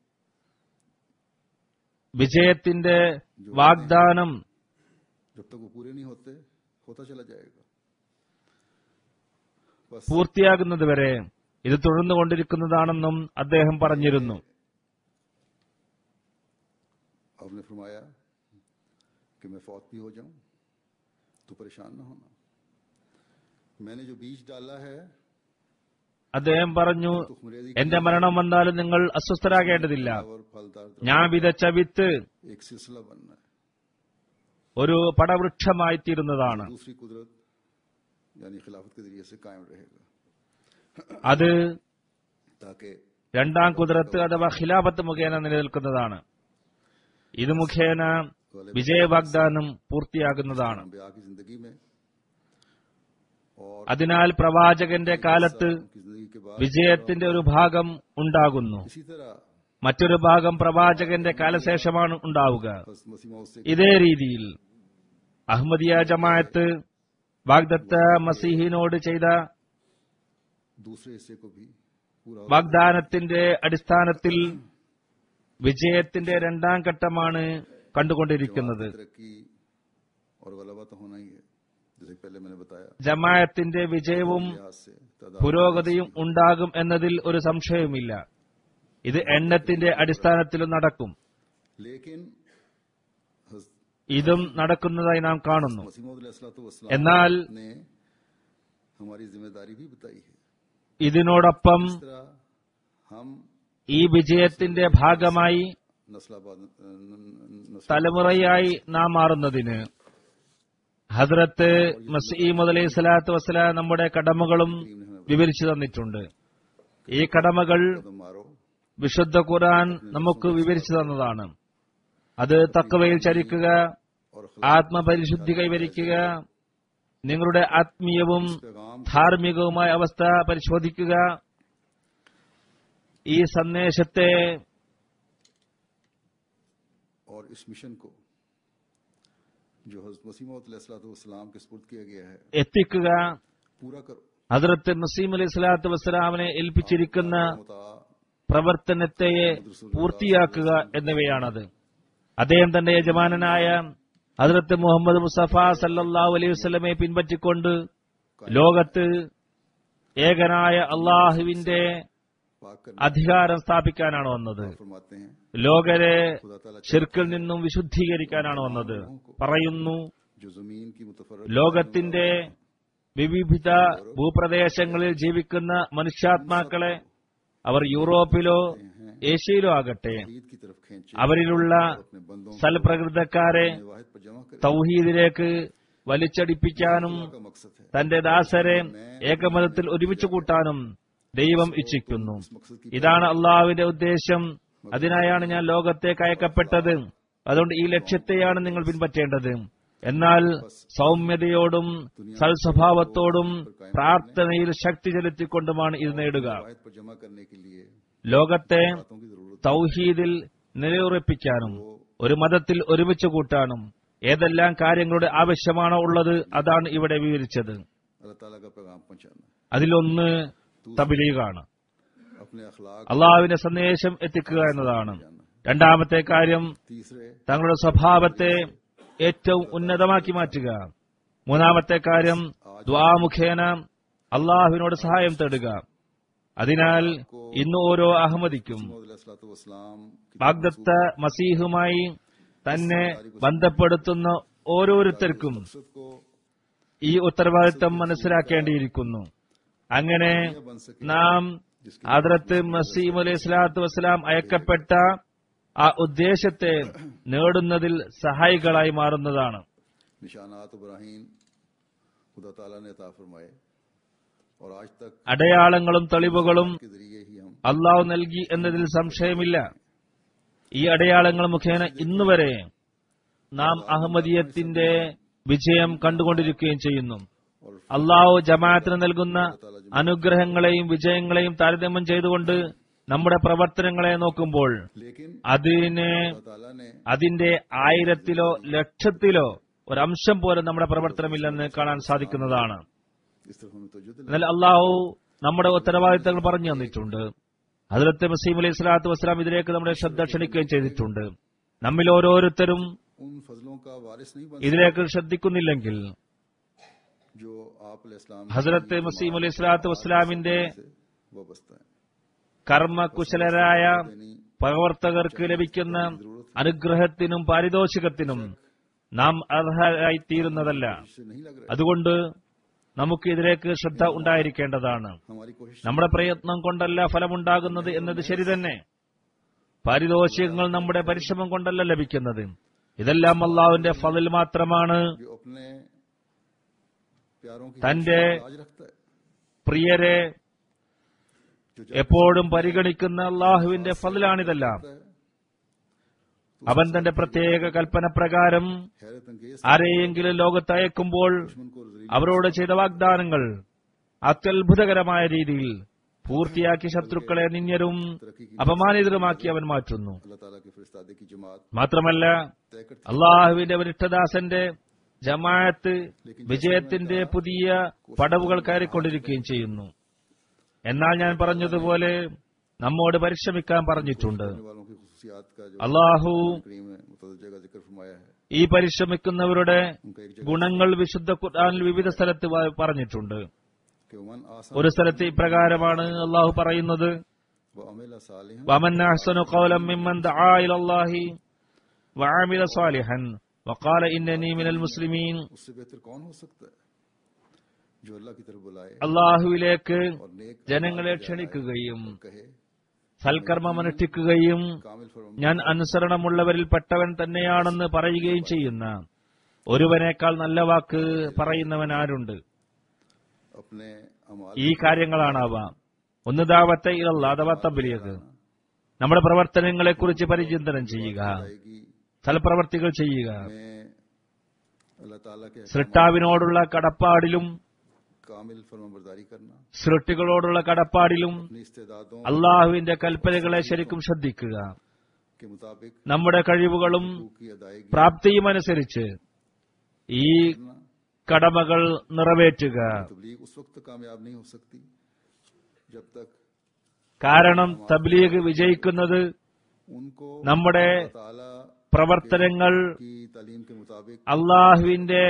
Speaker 2: വിജയത്തിന്റെ വാഗ്ദാനം
Speaker 1: जब तक वो पूरे नहीं होते होता चला जाएगा बस
Speaker 2: പൂർത്തിയാകുന്നതുവരെ ഇത് തുടർന്നുകൊണ്ടിരിക്കുന്നതാണെന്നും അദ്ദേഹം പറഞ്ഞിരുന്നു
Speaker 1: आपने फरमाया कि मैं फौत भी हो जाऊं तो परेशान ना होना मैंने जो बीज डाला है
Speaker 2: അദ്ദേഹം പറഞ്ഞു
Speaker 1: तुखमरेजी
Speaker 2: എന്റെ മരണം വന്നാലും നിങ്ങൾ അസ്വസ്ഥരാകേണ്ടതില്ല
Speaker 1: और फलदार
Speaker 2: ഞാൻ വിതച്ച വിത്ത്
Speaker 1: एक सिलसिला बनना है
Speaker 2: ഒരു പടവൃക്ഷമായി തീരുന്നതാണ്
Speaker 1: दूसरी कुदरत यानी खिलाफत के जरिए से कायम रहेगा
Speaker 2: അത്
Speaker 1: ताकि
Speaker 2: രണ്ടാം കുതിരത്ത് അഥവാ ഖിലാഫത്ത് മുഖേന നിലനിൽക്കുന്നതാണ് ഇത് മുഖേന വിജയ വാഗ്ദാനം പൂർത്തിയാകുന്നതാണ്
Speaker 1: अम्बिया की जिंदगी में और
Speaker 2: അതിനാൽ പ്രവാചകന്റെ കാലത്ത്
Speaker 1: उनकी जिंदगी के बाद
Speaker 2: വിജയത്തിന്റെ ഒരു ഭാഗം ഉണ്ടാകുന്നു
Speaker 1: इसी तरह
Speaker 2: മറ്റൊരു ഭാഗം പ്രവാചകന്റെ കാലശേഷമാണ് ഉണ്ടാവുക
Speaker 1: हज़रत मसीह मौद से
Speaker 2: ഇതേ രീതിയിൽ അഹമ്മദിയ ജമാഅത്ത് വാഗ്ദത്ത മസീഹിനോട് ചെയ്ത
Speaker 1: दूसरे हिस्से को भी पूरा
Speaker 2: വാഗ്ദാനത്തിന്റെ അടിസ്ഥാനത്തിൽ വിജയത്തിന്റെ രണ്ടാം ഘട്ടമാണ് കണ്ടുകൊണ്ടിരിക്കുന്നത്
Speaker 1: तरक्की और गलबा तो होना ही है जैसे कि पहले मैंने बताया
Speaker 2: ജമാഅത്തിന്റെ വിജയവും
Speaker 1: लिहाज से तादाद
Speaker 2: പുരോഗതിയും ഉണ്ടാകും എന്നതിൽ ഒരു സംശയവുമില്ല ഇത് എണ്ണത്തിന്റെ അടിസ്ഥാനത്തിലും നടക്കും
Speaker 1: लेकिन हज़रत
Speaker 2: ഇതും നടക്കുന്നതായി നാം കാണുന്നു
Speaker 1: मसीह मौद अलैहिस्सलाम
Speaker 2: എന്നാൽ
Speaker 1: ने हमारी जिम्मेदारी भी बताई है
Speaker 2: ഇതിനോടൊപ്പം
Speaker 1: इस तरह हम
Speaker 2: ഈ വിജയത്തിന്റെ ഭാഗമായി
Speaker 1: नस्लाबाद नस्ल
Speaker 2: തലമുറയായി നാം മാറുന്നതിന് ഹദ്രത്ത് മസീമദ് അലൈഹി സ്വലാത്തു വസ്സലാം നമ്മുടെ കടമകളും വിവരിച്ചു തന്നിട്ടുണ്ട് ഈ കടമകൾ
Speaker 1: कदम मारो
Speaker 2: വിശുദ്ധ ഖുർആൻ നമുക്ക് വിവരിച്ചു തന്നതാണ് അത് തക്കവയിൽ ചരിക്കുക
Speaker 1: और
Speaker 2: ആത്മപരിശുദ്ധി കൈവരിക്കുക നിങ്ങളുടെ ആത്മീയവും
Speaker 1: पैगाम
Speaker 2: ധാർമ്മികവുമായ അവസ്ഥ പരിശോധിക്കുക ഈ സന്ദേശത്തെ
Speaker 1: और इस मिशन को जो हजरत मसीह मसीम के स्पुर्द किया गया है
Speaker 2: എത്തിക്കുക
Speaker 1: पूरा करो
Speaker 2: ഹദ്രത്ത് നസീം അലൈഹി സ്വലാത്തു വസ്സലാമിനെ ഏൽപ്പിച്ചിരിക്കുന്ന
Speaker 1: मुता
Speaker 2: പ്രവർത്തനത്തെ പൂർത്തിയാക്കുക എന്നിവയാണത് അദ്ദേഹം തന്റെ യജമാനനായ ഹദ്രത്ത് മുഹമ്മദ് മുസഫ സല്ലല്ലാഹു അലൈഹി വസല്ലമയെ പിൻപറ്റിക്കൊണ്ട് ലോകത്ത് ഏകനായ അള്ളാഹുവിന്റെ
Speaker 1: पाक करने
Speaker 2: അധികാരം സ്ഥാപിക്കാനാണ് വന്നത്
Speaker 1: फरमाते हैं
Speaker 2: ലോകരെ
Speaker 1: खुदा ताला
Speaker 2: ഷിർക്കിൽ നിന്നും വിശുദ്ധീകരിക്കാനാണ് വന്നത് പറയുന്നു
Speaker 1: जो जमीन की मुतफर
Speaker 2: ലോകത്തിന്റെ വിവിധ ഭൂപ്രദേശങ്ങളിൽ ജീവിക്കുന്ന മനുഷ്യാത്മാക്കളെ അവർ യൂറോപ്പിലോ ഏഷ്യയിലോ ആകട്ടെ
Speaker 1: ईद की तरफ खींचे
Speaker 2: അവരിലുള്ള
Speaker 1: अपने बंदों
Speaker 2: സൽപ്രകൃതക്കാരെ
Speaker 1: को वाहिद पर जमा करे
Speaker 2: തൗഹീദിലേക്ക് വലിച്ചടിപ്പിക്കാനും
Speaker 1: का मकसद है
Speaker 2: തന്റെ ദാസരെ ഏകമതത്തിൽ ഒരുമിച്ച് കൂട്ടാനും ദൈവം ഇച്ഛിക്കുന്നു ഇതാണ് അള്ളാഹുവിന്റെ ഉദ്ദേശം അതിനായാണ് ഞാൻ ലോകത്തേക്ക് അയക്കപ്പെട്ടത് അതുകൊണ്ട് ഈ ലക്ഷ്യത്തെയാണ് നിങ്ങൾ പിൻപറ്റേണ്ടത് എന്നാൽ സൗമ്യതയോടും സൽസ്വഭാവത്തോടും പ്രാർത്ഥനയിൽ ശക്തി ചെലുത്തിക്കൊണ്ടുമാണ് ഇത് നേടുക
Speaker 1: वाहिद पर जमा करने के लिए
Speaker 2: ലോകത്തെ
Speaker 1: बातों की जरूरत
Speaker 2: തൗഹീദിൽ നിലയുറപ്പിക്കാനും ഒരു മതത്തിൽ ഒരുമിച്ച് കൂട്ടാനും ഏതെല്ലാം കാര്യങ്ങളുടെ ആവശ്യമാണോ ഉള്ളത് അതാണ് ഇവിടെ വിവരിച്ചത്
Speaker 1: अल्लाह ताला का पैगाम पहुंचाना
Speaker 2: അതിലൊന്ന് തബിലീഗാണ്
Speaker 1: अपने अखलाक
Speaker 2: അള്ളാഹുവിന്റെ സന്ദേശം എത്തിക്കുക എന്നതാണ് രണ്ടാമത്തെ കാര്യം
Speaker 1: तीसरे
Speaker 2: തങ്ങളുടെ സ്വഭാവത്തെ ഏറ്റവും ഉന്നതമാക്കി മാറ്റുക മൂന്നാമത്തെ കാര്യം ദ്വാമുഖേന അള്ളാഹുവിനോട് സഹായം തേടുക അതിനാൽ ഇന്ന് ഓരോ അഹമ്മദിക്കും
Speaker 1: वसलाम की
Speaker 2: വാഗ്ദത്ത മസീഹുമായി തന്നെ ബന്ധപ്പെടുത്തുന്ന ഓരോരുത്തർക്കും
Speaker 1: मकसद को
Speaker 2: ഈ ഉത്തരവാദിത്തം മനസ്സിലാക്കേണ്ടിയിരിക്കുന്നു
Speaker 1: ये
Speaker 2: അങ്ങനെ
Speaker 1: बन सके
Speaker 2: നാം
Speaker 1: जिसके
Speaker 2: ഹദ്രത്ത് മസീം അലൈഹി സ്വലാത്തു വസ്സലാം അയക്കപ്പെട്ട ആ ഉദ്ദേശത്തെ നേടുന്നതിൽ സഹായികളായി മാറുന്നതാണ്
Speaker 1: निशानात इब्राहिम खुदा ताला ने अता फरमाए और आज तक
Speaker 2: അടയാളങ്ങളും തെളിവുകളും
Speaker 1: के जरिए ही हम
Speaker 2: അള്ളാഹു നൽകി എന്നതിൽ സംശയമില്ല ഈ അടയാളങ്ങൾ മുഖേന ഇന്നുവരെ നാം അഹമ്മദീയത്തിന്റെ വിജയം കണ്ടുകൊണ്ടിരിക്കുകയും ചെയ്യുന്നു
Speaker 1: और
Speaker 2: അള്ളാഹു ജമാഅത്തിന് നൽകുന്ന അനുഗ്രഹങ്ങളെയും വിജയങ്ങളെയും താരതമ്യം ചെയ്തുകൊണ്ട് നമ്മുടെ പ്രവർത്തനങ്ങളെ നോക്കുമ്പോൾ
Speaker 1: लेकिन
Speaker 2: അതിന്
Speaker 1: खुदा ताला ने
Speaker 2: അതിന്റെ ആയിരത്തിലോ ലക്ഷത്തിലോ ഒരംശം പോലും നമ്മുടെ പ്രവർത്തനമില്ലെന്ന് കാണാൻ സാധിക്കുന്നതാണ്
Speaker 1: इस तरफ हमें तवज्जो दिलाई
Speaker 2: എന്നാൽ അള്ളാഹു നമ്മുടെ ഉത്തരവാദിത്തങ്ങൾ പറഞ്ഞു തന്നിട്ടുണ്ട് ഹജറത്ത് മസീം അലൈഹി സ്വലാത്തു വസ്സലാം ഇതിലേക്ക് നമ്മുടെ ശ്രദ്ധ ക്ഷണിക്കുകയും ചെയ്തിട്ടുണ്ട് നമ്മിൽ ഓരോരുത്തരും
Speaker 1: उन फजलों का वारिस नहीं बन
Speaker 2: ഇതിലേക്ക് ശ്രദ്ധിക്കുന്നില്ലെങ്കിൽ
Speaker 1: जो आप अलैहिस्सलाम
Speaker 2: ഹസരത്ത് മസീം അലൈഹി സ്വലാത്തു വസ്സലാമിന്റെ
Speaker 1: से वाबस्ता है
Speaker 2: കർമ്മകുശലരായ
Speaker 1: यानी
Speaker 2: പ്രവർത്തകർക്ക് ലഭിക്കുന്ന അനുഗ്രഹത്തിനും പാരിതോഷികത്തിനും നാം അർഹരായിത്തീരുന്നതല്ല
Speaker 1: इससे नहीं लग रहा
Speaker 2: അതുകൊണ്ട് നമുക്ക് ഇതിലേക്ക് ശ്രദ്ധ ഉണ്ടായിരിക്കേണ്ടതാണ്
Speaker 1: है हमारी कोशिश
Speaker 2: നമ്മുടെ പ്രയത്നം കൊണ്ടല്ല ഫലമുണ്ടാകുന്നത് എന്നത് ശരി തന്നെ പാരിതോഷികങ്ങൾ നമ്മുടെ പരിശ്രമം കൊണ്ടല്ല ലഭിക്കുന്നത് ഇതെല്ലാം അള്ളാഹുവിന്റെ ഫതിൽ മാത്രമാണ്
Speaker 1: जो अपने प्यारों की
Speaker 2: തന്റെ
Speaker 1: लाज रखता है
Speaker 2: പ്രിയരെ
Speaker 1: जो
Speaker 2: എപ്പോഴും പരിഗണിക്കുന്ന അള്ളാഹുവിന്റെ ഫതിലാണിതെല്ലാം
Speaker 1: चाहता है
Speaker 2: അവൻ തന്റെ പ്രത്യേക കൽപ്പന പ്രകാരം
Speaker 1: हैरत अंगेज
Speaker 2: ആരെയെങ്കിലും ലോകത്ത് അയക്കുമ്പോൾ
Speaker 1: दुश्मन को जरिए
Speaker 2: അവരോട് ചെയ്ത വാഗ്ദാനങ്ങൾ അത്യത്ഭുതകരമായ രീതിയിൽ പൂർത്തിയാക്കി ശത്രുക്കളെ നിന്യരും അപമാനിതരുമാക്കി അവൻ മാറ്റുന്നു
Speaker 1: अल्लाह ताला के फरिश्तादे की जमात
Speaker 2: മാത്രമല്ല
Speaker 1: तय करती
Speaker 2: അള്ളാഹുവിന്റെ വരിഷ്ഠദാസന്റെ ജമാഅത്ത് വിജയത്തിന്റെ പുതിയ പടവുകൾ കയറിക്കൊണ്ടിരിക്കുകയും ചെയ്യുന്നു എന്നാൽ ഞാൻ പറഞ്ഞതുപോലെ നമ്മോട് പരിശ്രമിക്കാൻ പറഞ്ഞിട്ടുണ്ട്
Speaker 1: करने वालों की खसूसियात का जो
Speaker 2: അള്ളാഹു
Speaker 1: करीम में मुतद जगह जिक्र फरमाया है
Speaker 2: ഈ പരിശ്രമിക്കുന്നവരുടെ
Speaker 1: उनका एक जगह
Speaker 2: ഗുണങ്ങൾ വിശുദ്ധ ഖുർആനിൽ വിവിധ സ്ഥലത്ത് വ- പറഞ്ഞിട്ടുണ്ട്
Speaker 1: कि मन आसान
Speaker 2: ഒരു സ്ഥലത്ത് ഇപ്രകാരമാണ് അള്ളാഹു പറയുന്നത്
Speaker 1: व अमेला सालिह
Speaker 2: ومن أحسن قولا ممن دعا إلى الله وعمل صالحا وقال إنني من المسلمين
Speaker 1: उससे बेहतर कौन हो सकता है जो अल्लाह की तरफ बुलाए
Speaker 2: അള്ളാഹുവിലേക്ക്
Speaker 1: और नेक
Speaker 2: ജനങ്ങളെ ക്ഷണിക്കുകയും
Speaker 1: कहे
Speaker 2: സൽക്കർമ്മം അനുഷ്ഠിക്കുകയും
Speaker 1: कामिल फरम
Speaker 2: ഞാൻ അനുസരണമുള്ളവരിൽ പെട്ടവൻ തന്നെയാണെന്ന് പറയുകയും ചെയ്യുന്ന ഒരുവനേക്കാൾ നല്ല വാക്ക് പറയുന്നവൻ ആരുണ്ട്
Speaker 1: अपने अमाल
Speaker 2: ഈ കാര്യങ്ങളാണവ ഒന്ന് ദാവത്തെ ഇലല്ല അഥവാ തബ്ലീഗ് നമ്മുടെ പ്രവർത്തനങ്ങളെക്കുറിച്ച് പരിചിന്തനം ചെയ്യുക
Speaker 1: आएगी
Speaker 2: സൽപ്രവർത്തികൾ ചെയ്യുക
Speaker 1: में अल्लाह ताला के
Speaker 2: സൃഷ്ടാവിനോടുള്ള കടപ്പാടിലും
Speaker 1: कामिल फरमाबरदारी करना
Speaker 2: സൃഷ്ടികളോടുള്ള കടപ്പാടിലും
Speaker 1: अपनी इस्तेदादों
Speaker 2: അള്ളാഹുവിന്റെ കൽപ്പനകളെ ശരിക്കും ശ്രദ്ധിക്കുക
Speaker 1: के मुताबिक
Speaker 2: നമ്മുടെ കഴിവുകളും
Speaker 1: हकूक की अदायगी
Speaker 2: പ്രാപ്തിയും അനുസരിച്ച് ഈ
Speaker 1: करना
Speaker 2: കടമകൾ നിറവേറ്റുക
Speaker 1: तबलीग उस वक्त कामयाब नहीं हो सकती जब तक
Speaker 2: കാരണം തബ്ലീഗ് വിജയിക്കുന്നത്
Speaker 1: उनको
Speaker 2: നമ്മുടെ
Speaker 1: अल्लाह ताला
Speaker 2: പ്രവർത്തനങ്ങൾ
Speaker 1: की तालीम के मुताबिक
Speaker 2: അള്ളാഹുവിന്റെ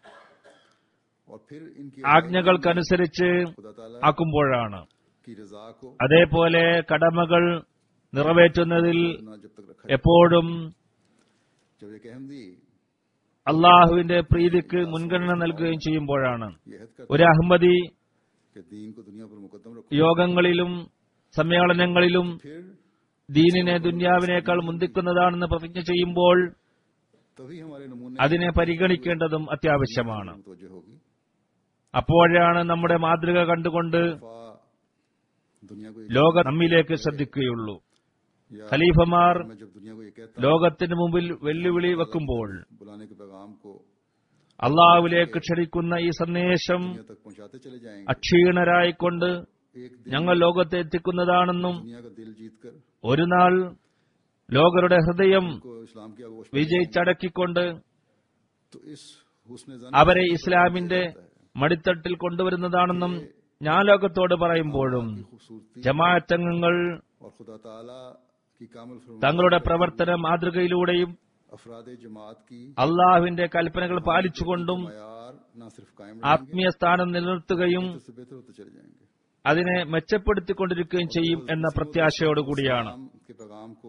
Speaker 1: और फिर इनकी
Speaker 2: ആജ്ഞകൾക്കനുസരിച്ച്
Speaker 1: खुदा ताला
Speaker 2: ആക്കുമ്പോഴാണ്
Speaker 1: की रजा को
Speaker 2: അതേപോലെ കടമകൾ നിറവേറ്റുന്നതിൽ
Speaker 1: ना जब तक रखा
Speaker 2: എപ്പോഴും
Speaker 1: जब एक अहमदी
Speaker 2: അള്ളാഹുവിന്റെ പ്രീതിക്ക് മുൻഗണന നൽകുകയും ചെയ്യുമ്പോഴാണ്
Speaker 1: ये हद
Speaker 2: ഒരു അഹമ്മദി
Speaker 1: कि दीन को दुनिया पर मुकदम रखो
Speaker 2: യോഗങ്ങളിലും സമ്മേളനങ്ങളിലും
Speaker 1: फिर
Speaker 2: ദീനിനെ ദുന്യാവിനേക്കാൾ മുന്തിക്കുന്നതാണെന്ന് പ്രതിജ്ഞ ചെയ്യുമ്പോൾ
Speaker 1: तभी हमारे नमूने
Speaker 2: അതിനെ പരിഗണിക്കേണ്ടതും അത്യാവശ്യമാണ്
Speaker 1: मुतवज्जह होगी
Speaker 2: അപ്പോഴാണ് നമ്മുടെ മാതൃക കണ്ടുകൊണ്ട്
Speaker 1: फा दुनिया को ये
Speaker 2: ലോക നമ്മിലേക്ക് ശ്രദ്ധിക്കുകയുള്ളൂ
Speaker 1: या
Speaker 2: ഖലീഫമാർ
Speaker 1: मैं जब दुनिया को ये कहता
Speaker 2: ലോകത്തിന് മുമ്പിൽ വെല്ലുവിളി വെക്കുമ്പോൾ
Speaker 1: बुलाने के पैगाम को
Speaker 2: അള്ളാഹുവിലേക്ക് ക്ഷണിക്കുന്ന ഈ സന്ദേശം
Speaker 1: दुनिया तक पहुंचाते चले जाएंगे
Speaker 2: അക്ഷീണരായിക്കൊണ്ട്
Speaker 1: एक दिन
Speaker 2: ഞങ്ങൾ ലോകത്തെ എത്തിക്കുന്നതാണെന്നും
Speaker 1: दुनिया का दिल जीत कर
Speaker 2: ഒരു നാൾ ലോകരുടെ ഹൃദയം
Speaker 1: को इस्लाम की आगोश में
Speaker 2: വിജയിച്ചടക്കിക്കൊണ്ട്
Speaker 1: तो इस हुस्न जन
Speaker 2: അവരെ ഇസ്ലാമിന്റെ മടിത്തട്ടിൽ കൊണ്ടുവരുന്നതാണെന്നും ഞാൻ ലോകത്തോട് പറയുമ്പോഴും
Speaker 1: की खूबसूरती
Speaker 2: ജമാഅത്തംഗങ്ങൾ
Speaker 1: और खुदा ताला की कामल फरमा
Speaker 2: തങ്ങളുടെ പ്രവർത്തന മാതൃകയിലൂടെയും
Speaker 1: अफराद जमात की
Speaker 2: അള്ളാഹുവിന്റെ കൽപ്പനകൾ പാലിച്ചുകൊണ്ടും
Speaker 1: मयार ना सिर्फ कायम
Speaker 2: ആത്മീയ സ്ഥാനം നിലനിർത്തുകയും
Speaker 1: से बेहतर होते चले जाएंगे
Speaker 2: അതിനെ മെച്ചപ്പെടുത്തിക്കൊണ്ടിരിക്കുകയും ചെയ്യും എന്ന പ്രത്യാശയോടുകൂടിയാണ്
Speaker 1: इस्लाम के पैगाम को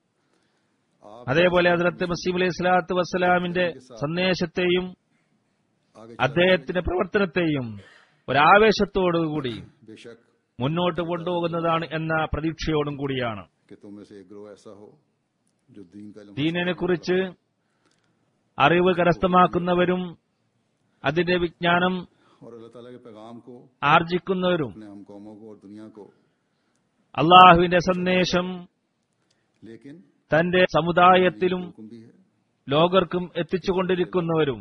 Speaker 1: आप
Speaker 2: അതേപോലെ ഹജറത്ത് മസീം അലൈഹി സ്വലാത്തു വസ്സലാമിന്റെ സന്ദേശത്തെയും
Speaker 1: आगे
Speaker 2: അദ്ദേഹത്തിന്റെ പ്രവർത്തനത്തെയും ഒരാവേശത്തോടുകൂടി
Speaker 1: बेशक
Speaker 2: മുന്നോട്ട് കൊണ്ടുപോകുന്നതാണ് എന്ന പ്രതീക്ഷയോടും കൂടിയാണ്
Speaker 1: कि तुम में से एक ग्रोह ऐसा हो जो दीन का इल्म
Speaker 2: ദീനിനെ കുറിച്ച് അറിവ് കരസ്ഥമാക്കുന്നവരും അതിന്റെ വിജ്ഞാനം
Speaker 1: और अल्लाह ताला के पैगाम को
Speaker 2: ആർജിക്കുന്നവരും
Speaker 1: अपने हम कौमों को और दुनिया को
Speaker 2: അള്ളാഹുവിന്റെ സന്ദേശം
Speaker 1: लेकिन
Speaker 2: തന്റെ സമുദായത്തിലും
Speaker 1: हुक्म भी है
Speaker 2: ലോകർക്കും എത്തിച്ചുകൊണ്ടിരിക്കുന്നവരും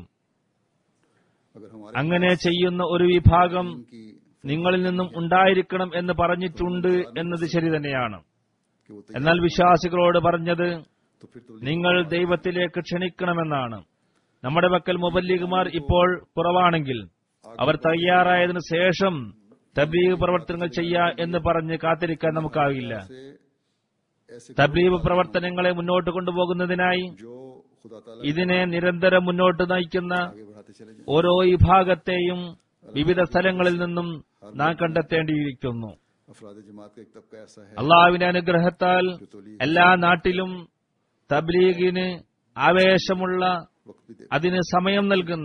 Speaker 1: अगर हमारे
Speaker 2: അങ്ങനെ ചെയ്യുന്ന ഒരു വിഭാഗം
Speaker 1: की
Speaker 2: നിങ്ങളിൽ നിന്നും ഉണ്ടായിരിക്കണം എന്ന് പറഞ്ഞിട്ടുണ്ട് എന്നത് ശരി തന്നെയാണ്
Speaker 1: कि वो
Speaker 2: എന്നാൽ വിശ്വാസികളോട് പറഞ്ഞത്
Speaker 1: तो फिर तो
Speaker 2: നിങ്ങൾ ദൈവത്തിലേക്ക് ക്ഷണിക്കണമെന്നാണ് നമ്മുടെ പക്കൽ മുബല്ലിഗുമാർ ഇപ്പോൾ കുറവാണെങ്കിൽ അവർ തയ്യാറായതിനു ശേഷം തബ്ലീഗ് പ്രവർത്തനങ്ങൾ ചെയ്യാ എന്ന് പറഞ്ഞ് കാത്തിരിക്കാൻ നമുക്കാവില്ല
Speaker 1: से ऐसे
Speaker 2: തബ്ലീഗ് പ്രവർത്തനങ്ങളെ മുന്നോട്ട് കൊണ്ടുപോകുന്നതിനായി
Speaker 1: जो खुदा ताला
Speaker 2: ഇതിനെ നിരന്തരം മുന്നോട്ട് നയിക്കുന്ന
Speaker 1: आगे बढ़ाते चले जाए
Speaker 2: ഓരോ വിഭാഗത്തെയും വിവിധ സ്ഥലങ്ങളിൽ നിന്നും നാം കണ്ടെത്തേണ്ടിയിരിക്കുന്നു
Speaker 1: अफराद जमात का एक तबका ऐसा है
Speaker 2: അള്ളാഹുവിന്റെ അനുഗ്രഹത്താൽ
Speaker 1: जो तोली
Speaker 2: എല്ലാ നാട്ടിലും തബ്ലീഗിന് ആവേശമുള്ള
Speaker 1: वक्त भी दे
Speaker 2: അതിന് സമയം നൽകുന്ന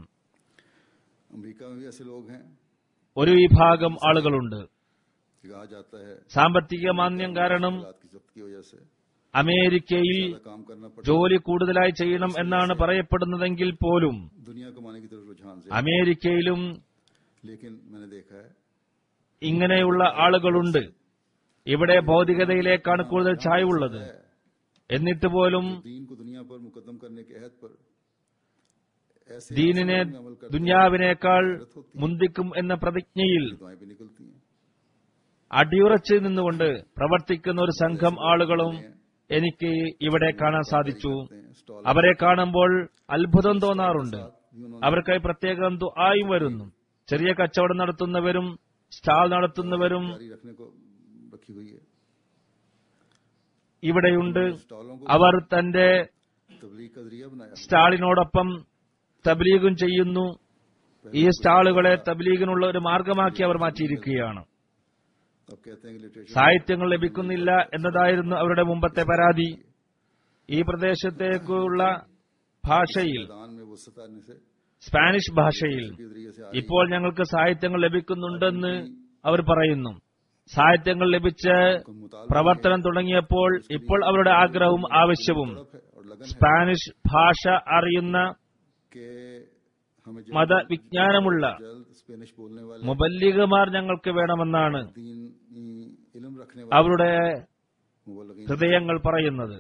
Speaker 1: अमेरिका में भी ऐसे लोग हैं
Speaker 2: ഒരു വിഭാഗം ആളുകളുണ്ട്
Speaker 1: कि कहा जाता है
Speaker 2: സാമ്പത്തിക മാന്ദ്യം കാരണം
Speaker 1: हालात की जब्त की वजह से
Speaker 2: അമേരിക്കയിൽ
Speaker 1: ज्यादा काम करना पड़ता
Speaker 2: ജോലി കൂടുതലായി ചെയ്യണം എന്നാണ് പറയപ്പെടുന്നതെങ്കിൽ പോലും
Speaker 1: है दुनिया कमाने की तरफ रुझान से
Speaker 2: അമേരിക്കയിലും
Speaker 1: लेकिन मैंने देखा है
Speaker 2: ഇങ്ങനെയുള്ള ആളുകളുണ്ട് ഇവിടെ ഭൗതികതയിലേക്കാണ് കൂടുതൽ ചായവുള്ളത് എന്നിട്ട് പോലും
Speaker 1: दीन को दुनिया पर मुकदम करने के अहद पर ऐसे
Speaker 2: ദീനിനെ
Speaker 1: आसमान में अमल करते
Speaker 2: ദുന്യാവിനേക്കാൾ മുന്തിക്കും എന്ന പ്രതിജ്ഞയിൽ
Speaker 1: दुआएं भी निकलती हैं
Speaker 2: അടിയുറച്ച് നിന്നുകൊണ്ട് പ്രവർത്തിക്കുന്ന ഒരു സംഘം ആളുകളും എനിക്ക് ഇവിടെ കാണാൻ സാധിച്ചു
Speaker 1: स्टॉल
Speaker 2: അവരെ കാണുമ്പോൾ അത്ഭുതം തോന്നാറുണ്ട് അവർക്കായി പ്രത്യേകം ദുആയും വരുന്നു ചെറിയ കച്ചവടം നടത്തുന്നവരും സ്റ്റാൾ നടത്തുന്നവരും
Speaker 1: जारी रखने को रखी हुई है
Speaker 2: ഇവിടെയുണ്ട്
Speaker 1: स्टॉलों को
Speaker 2: അവർ തന്റെ
Speaker 1: तबलीग का जरिया बनाया
Speaker 2: സ്റ്റാളിനോടൊപ്പം തബ്ലീഗും ചെയ്യുന്നു ഈ സ്റ്റാളുകളെ തബ്ലീഗിനുള്ള ഒരു മാർഗമാക്കി അവർ മാറ്റിയിരിക്കുകയാണ്
Speaker 1: अब कहते हैं कि लिटरेचर
Speaker 2: സാഹിത്യങ്ങൾ ലഭിക്കുന്നില്ല എന്നതായിരുന്നു അവരുടെ മുമ്പത്തെ പരാതി ഈ പ്രദേശത്തേക്കുള്ള ഭാഷയിൽ
Speaker 1: मैदान में वो सताने से
Speaker 2: സ്പാനിഷ് ഭാഷയിൽ
Speaker 1: के जरिए से आ
Speaker 2: ഇപ്പോൾ ഞങ്ങൾക്ക് സാഹിത്യങ്ങൾ ലഭിക്കുന്നുണ്ടെന്ന് അവർ പറയുന്നു സാഹിത്യങ്ങൾ ലഭിച്ച്
Speaker 1: मुताल
Speaker 2: പ്രവർത്തനം തുടങ്ങിയപ്പോൾ ഇപ്പോൾ അവരുടെ ആഗ്രഹവും ആവശ്യവും
Speaker 1: है और लगन है
Speaker 2: സ്പാനിഷ് ഭാഷ അറിയുന്ന
Speaker 1: कि हमें जल्द
Speaker 2: മതവിജ്ഞാനമുള്ള
Speaker 1: जल्द स्पेनिश बोलने वाले
Speaker 2: മുബല്ലിഗുമാർ ഞങ്ങൾക്ക് വേണമെന്നാണ്
Speaker 1: दीन इल्म रखने वाले
Speaker 2: അവരുടെ
Speaker 1: मुबल्लिगीन
Speaker 2: ഹൃദയങ്ങൾ പറയുന്നത്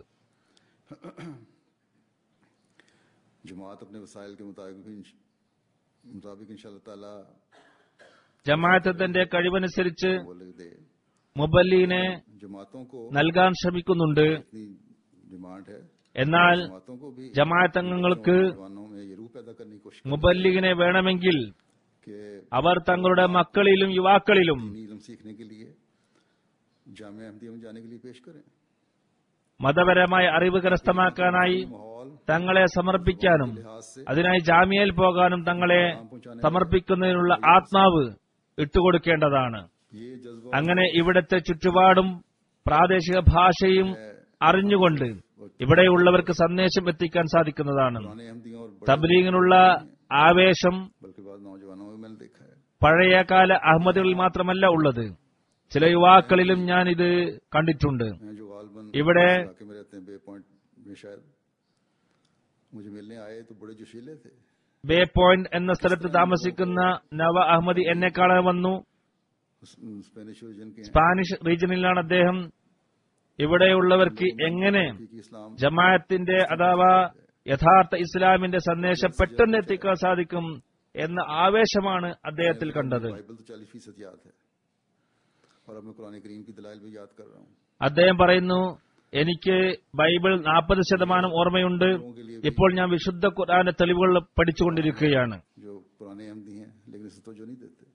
Speaker 1: जमात अपने वसाइल के मुताबिक इंश- मुताबिक इंशाल्लाह ताला
Speaker 2: ജമാഅത്തിന്റെ കഴിവനുസരിച്ച്
Speaker 1: मुबल्लिग दे
Speaker 2: മുബല്ലീനെ
Speaker 1: जमातों को
Speaker 2: നൽകാൻ ശ്രമിക്കുന്നുണ്ട്
Speaker 1: इतनी डिमांड है
Speaker 2: എന്നാൽ
Speaker 1: जमातों को भी
Speaker 2: ജമാഅത്ത് അംഗങ്ങൾക്ക്
Speaker 1: जवानों में ये रूह पैदा करने की कोशिश
Speaker 2: മുബല്ലിഗിനെ വേണമെങ്കിൽ
Speaker 1: कि
Speaker 2: അവർ തങ്ങളുടെ മക്കളിലും യുവാക്കളിലും
Speaker 1: दीनी इल्म सीखने के लिए जामिया अहमदिया में जाने के लिए पेश करें
Speaker 2: മതപരമായ അറിവ് കരസ്ഥമാക്കാനായി
Speaker 1: माहौल
Speaker 2: തങ്ങളെ സമർപ്പിക്കാനും
Speaker 1: लिहाज से
Speaker 2: അതിനായി ജാമ്യയിൽ പോകാനും തങ്ങളെ സമർപ്പിക്കുന്നതിനുള്ള ആത്മാവ് ഇട്ടുകൊടുക്കേണ്ടതാണ്
Speaker 1: ये जज्बा
Speaker 2: അങ്ങനെ ഇവിടുത്തെ ചുറ്റുപാടും പ്രാദേശിക ഭാഷയും അറിഞ്ഞുകൊണ്ട് ഇവിടെയുള്ളവർക്ക് സന്ദേശം എത്തിക്കാൻ സാധിക്കുന്നതാണ്
Speaker 1: पुराने अहमदियों और बड़े
Speaker 2: തബ്ലീഗിനുള്ള ആവേശം
Speaker 1: बल्कि बाद नौजवानों में मैंने देखा है
Speaker 2: പഴയകാല അഹമ്മദികളിൽ മാത്രമല്ല ഉള്ളത് ചില യുവാക്കളിലും ഞാൻ ഇത് കണ്ടിട്ടുണ്ട്
Speaker 1: हैं जो गालबन
Speaker 2: ഇവിടെ
Speaker 1: इलाके में रहते हैं बे पॉइंट में शायद मुझे मिलने आए तो बड़े जोशीले थे
Speaker 2: ബേ പോയിന്റ് എന്ന സ്ഥലത്ത് താമസിക്കുന്ന നവ അഹമ്മദി എന്നെ കാണാൻ വന്നു
Speaker 1: उस- स्पेनिश ओरिजिन के हैं
Speaker 2: സ്പാനിഷ് റീജിയനിലാണ് അദ്ദേഹം ഇവിടെയുള്ളവർക്ക് എങ്ങനെ
Speaker 1: कि इस्लाम
Speaker 2: ജമാഅത്തിന്റെ അഥവാ യഥാർത്ഥ ഇസ്ലാമിന്റെ സന്ദേശം പെട്ടെന്ന് എത്തിക്കാൻ സാധിക്കും എന്ന ആവേശമാണ് അദ്ദേഹത്തിൽ കണ്ടത്
Speaker 1: बाइबल तो चालीस फीसद याद है और अब मैं कुरान करीम की दलाइल भी याद कर रहा हूँ
Speaker 2: അദ്ദേഹം പറയുന്നു എനിക്ക് ബൈബിൾ നാൽപ്പത് ശതമാനം ഓർമ്മയുണ്ട് ഇപ്പോൾ ഞാൻ വിശുദ്ധ ഖുർആന്റെ തെളിവുകൾ പഠിച്ചുകൊണ്ടിരിക്കുകയാണ്
Speaker 1: जो पुराने अहमदी हैं लेकिन इसे तो जो नहीं देते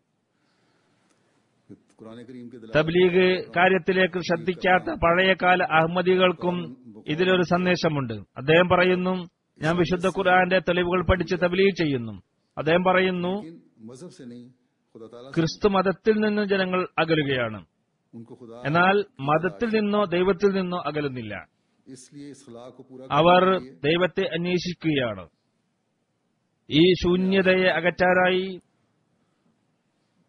Speaker 1: कुरान करीम के दलाइल
Speaker 2: തബ്ലീഗ് കാര്യത്തിലേക്ക് ശ്രദ്ധിക്കാത്ത പഴയകാല അഹമ്മദികൾക്കും ഇതിലൊരു സന്ദേശമുണ്ട് അദ്ദേഹം പറയുന്നു ഞാൻ വിശുദ്ധ ഖുർആന്റെ തെളിവുകൾ പഠിച്ച് തബ്ലീഗ് ചെയ്യുന്നു അദ്ദേഹം പറയുന്നു
Speaker 1: लेकिन मजहब से नहीं खुदा ताला से
Speaker 2: ക്രിസ്തു മതത്തിൽ നിന്ന് ജനങ്ങൾ അകലുകയാണ്
Speaker 1: उनको खुदा
Speaker 2: എന്നാൽ മതത്തിൽ നിന്നോ ദൈവത്തിൽ നിന്നോ അകലുന്നില്ല
Speaker 1: इसलिए इस खला को पूरा
Speaker 2: അവർ
Speaker 1: करने के लिए
Speaker 2: ദൈവത്തെ അന്വേഷിക്കുകയാണ് ഈ ശൂന്യതയെ അകറ്റാനായി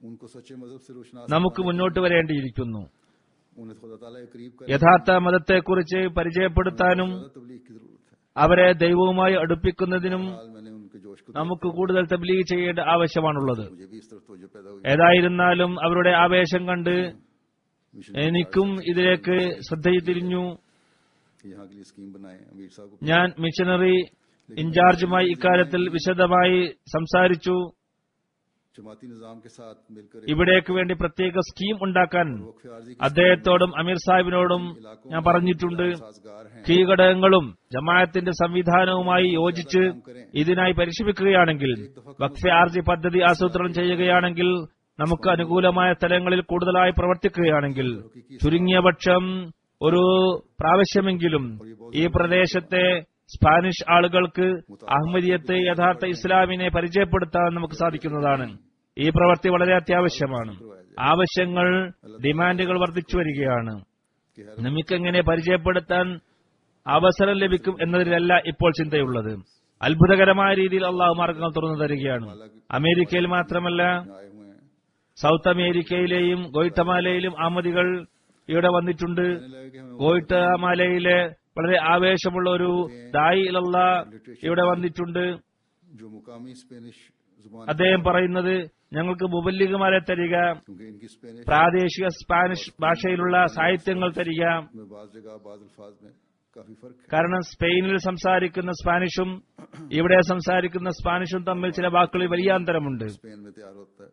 Speaker 1: उनको सच्चे मजहब से रोशनास
Speaker 2: നമുക്ക് മുന്നോട്ട് വരേണ്ടിയിരിക്കുന്നു
Speaker 1: उन्हें खुदा ताला के करीब कर
Speaker 2: യഥാർത്ഥ മതത്തെക്കുറിച്ച് പരിചയപ്പെടുത്താനും
Speaker 1: तबलीग की जरूरत है
Speaker 2: അവരെ ദൈവവുമായി അടുപ്പിക്കുന്നതിനും
Speaker 1: हाल मैंने उनके जोश को
Speaker 2: നമുക്ക് കൂടുതൽ തബ്ലീഗ് ചെയ്യേണ്ട ആവശ്യമാണുള്ളത്
Speaker 1: मुझे भी इस तरफ तवज्जो पैदा हुई
Speaker 2: ഏതായിരുന്നാലും അവരുടെ ആവേശം കണ്ട്
Speaker 1: मिशन
Speaker 2: എനിക്കും ഇതിലേക്ക് ശ്രദ്ധ തിരിഞ്ഞു
Speaker 1: कि यहाँ के लिए स्कीम बनाए अमीर साहब को
Speaker 2: ഞാൻ മിഷനറി ഇൻചാർജുമായി ഇക്കാര്യത്തിൽ വിശദമായി സംസാരിച്ചു
Speaker 1: जमाती निजाम के साथ मिलकर
Speaker 2: ഇവിടേക്ക് വേണ്ടി പ്രത്യേക സ്കീം ഉണ്ടാക്കാൻ
Speaker 1: वक्फ आर्जी
Speaker 2: അദ്ദേഹത്തോടും അമീർ സാഹിബിനോടും ഞാൻ പറഞ്ഞിട്ടുണ്ട്
Speaker 1: साजगार हैं
Speaker 2: കീഘടകങ്ങളും ജമാഅത്തിന്റെ സംവിധാനവുമായി യോജിച്ച് ഇതിനായി പരിശ്രമിക്കുകയാണെങ്കിൽ വഖഫ് ആർജി പദ്ധതി ആസൂത്രണം ചെയ്യുകയാണെങ്കിൽ നമുക്ക് അനുകൂലമായ സ്ഥലങ്ങളിൽ കൂടുതലായി പ്രവർത്തിക്കുകയാണെങ്കിൽ ചുരുങ്ങിയ പക്ഷം ഒരു പ്രാവശ്യമെങ്കിലും ഈ പ്രദേശത്തെ സ്പാനിഷ് ആളുകൾക്ക് അഹമ്മദിയത്ത് യഥാർത്ഥ ഇസ്ലാമിനെ പരിചയപ്പെടുത്താൻ നമുക്ക് സാധിക്കുന്നതാണ് ഈ പ്രവൃത്തി വളരെ അത്യാവശ്യമാണ് ആവശ്യങ്ങൾ ഡിമാൻഡുകൾ വർദ്ധിച്ചു വരികയാണ്
Speaker 1: कि हर
Speaker 2: നമുക്കെങ്ങനെ പരിചയപ്പെടുത്താൻ അവസരം ലഭിക്കും എന്നതിലല്ല ഇപ്പോൾ ചിന്തയുള്ളത് അത്ഭുതകരമായ രീതിയിൽ അള്ളാഹു മാർഗങ്ങൾ തുറന്നു തരികയാണ് അമേരിക്കയിൽ മാത്രമല്ല
Speaker 1: आए हुए हैं
Speaker 2: സൗത്ത് അമേരിക്കയിലെയും ഗോയിട്ടമാലയിലും ആമതികൾ ഇവിടെ വന്നിട്ടുണ്ട്
Speaker 1: कहने लगे कि हमें
Speaker 2: ഗോയിട്ടമാലയിലെ വളരെ ആവേശമുള്ള ഒരു ദായി ഇലല്ല ഇവിടെ വന്നിട്ടുണ്ട്
Speaker 1: जो मुकामी स्पेनिश जुबान
Speaker 2: അദ്ദേഹം പറയുന്നത് ഞങ്ങൾക്ക് മുബല്ലിഗുമാരെ തരിക
Speaker 1: क्योंकि इनकी स्पेनिश
Speaker 2: പ്രാദേശിക സ്പാനിഷ് ഭാഷയിലുള്ള സാഹിത്യങ്ങൾ തരിക
Speaker 1: में बाज जगह बाज अल्फाज में काफी फर्क है
Speaker 2: കാരണം സ്പെയിനിൽ സംസാരിക്കുന്ന സ്പാനിഷും ഇവിടെ സംസാരിക്കുന്ന സ്പാനിഷും തമ്മിൽ ചില വാക്കുകളിൽ വലിയ അന്തരമുണ്ട്
Speaker 1: स्पेन में तैयार होता है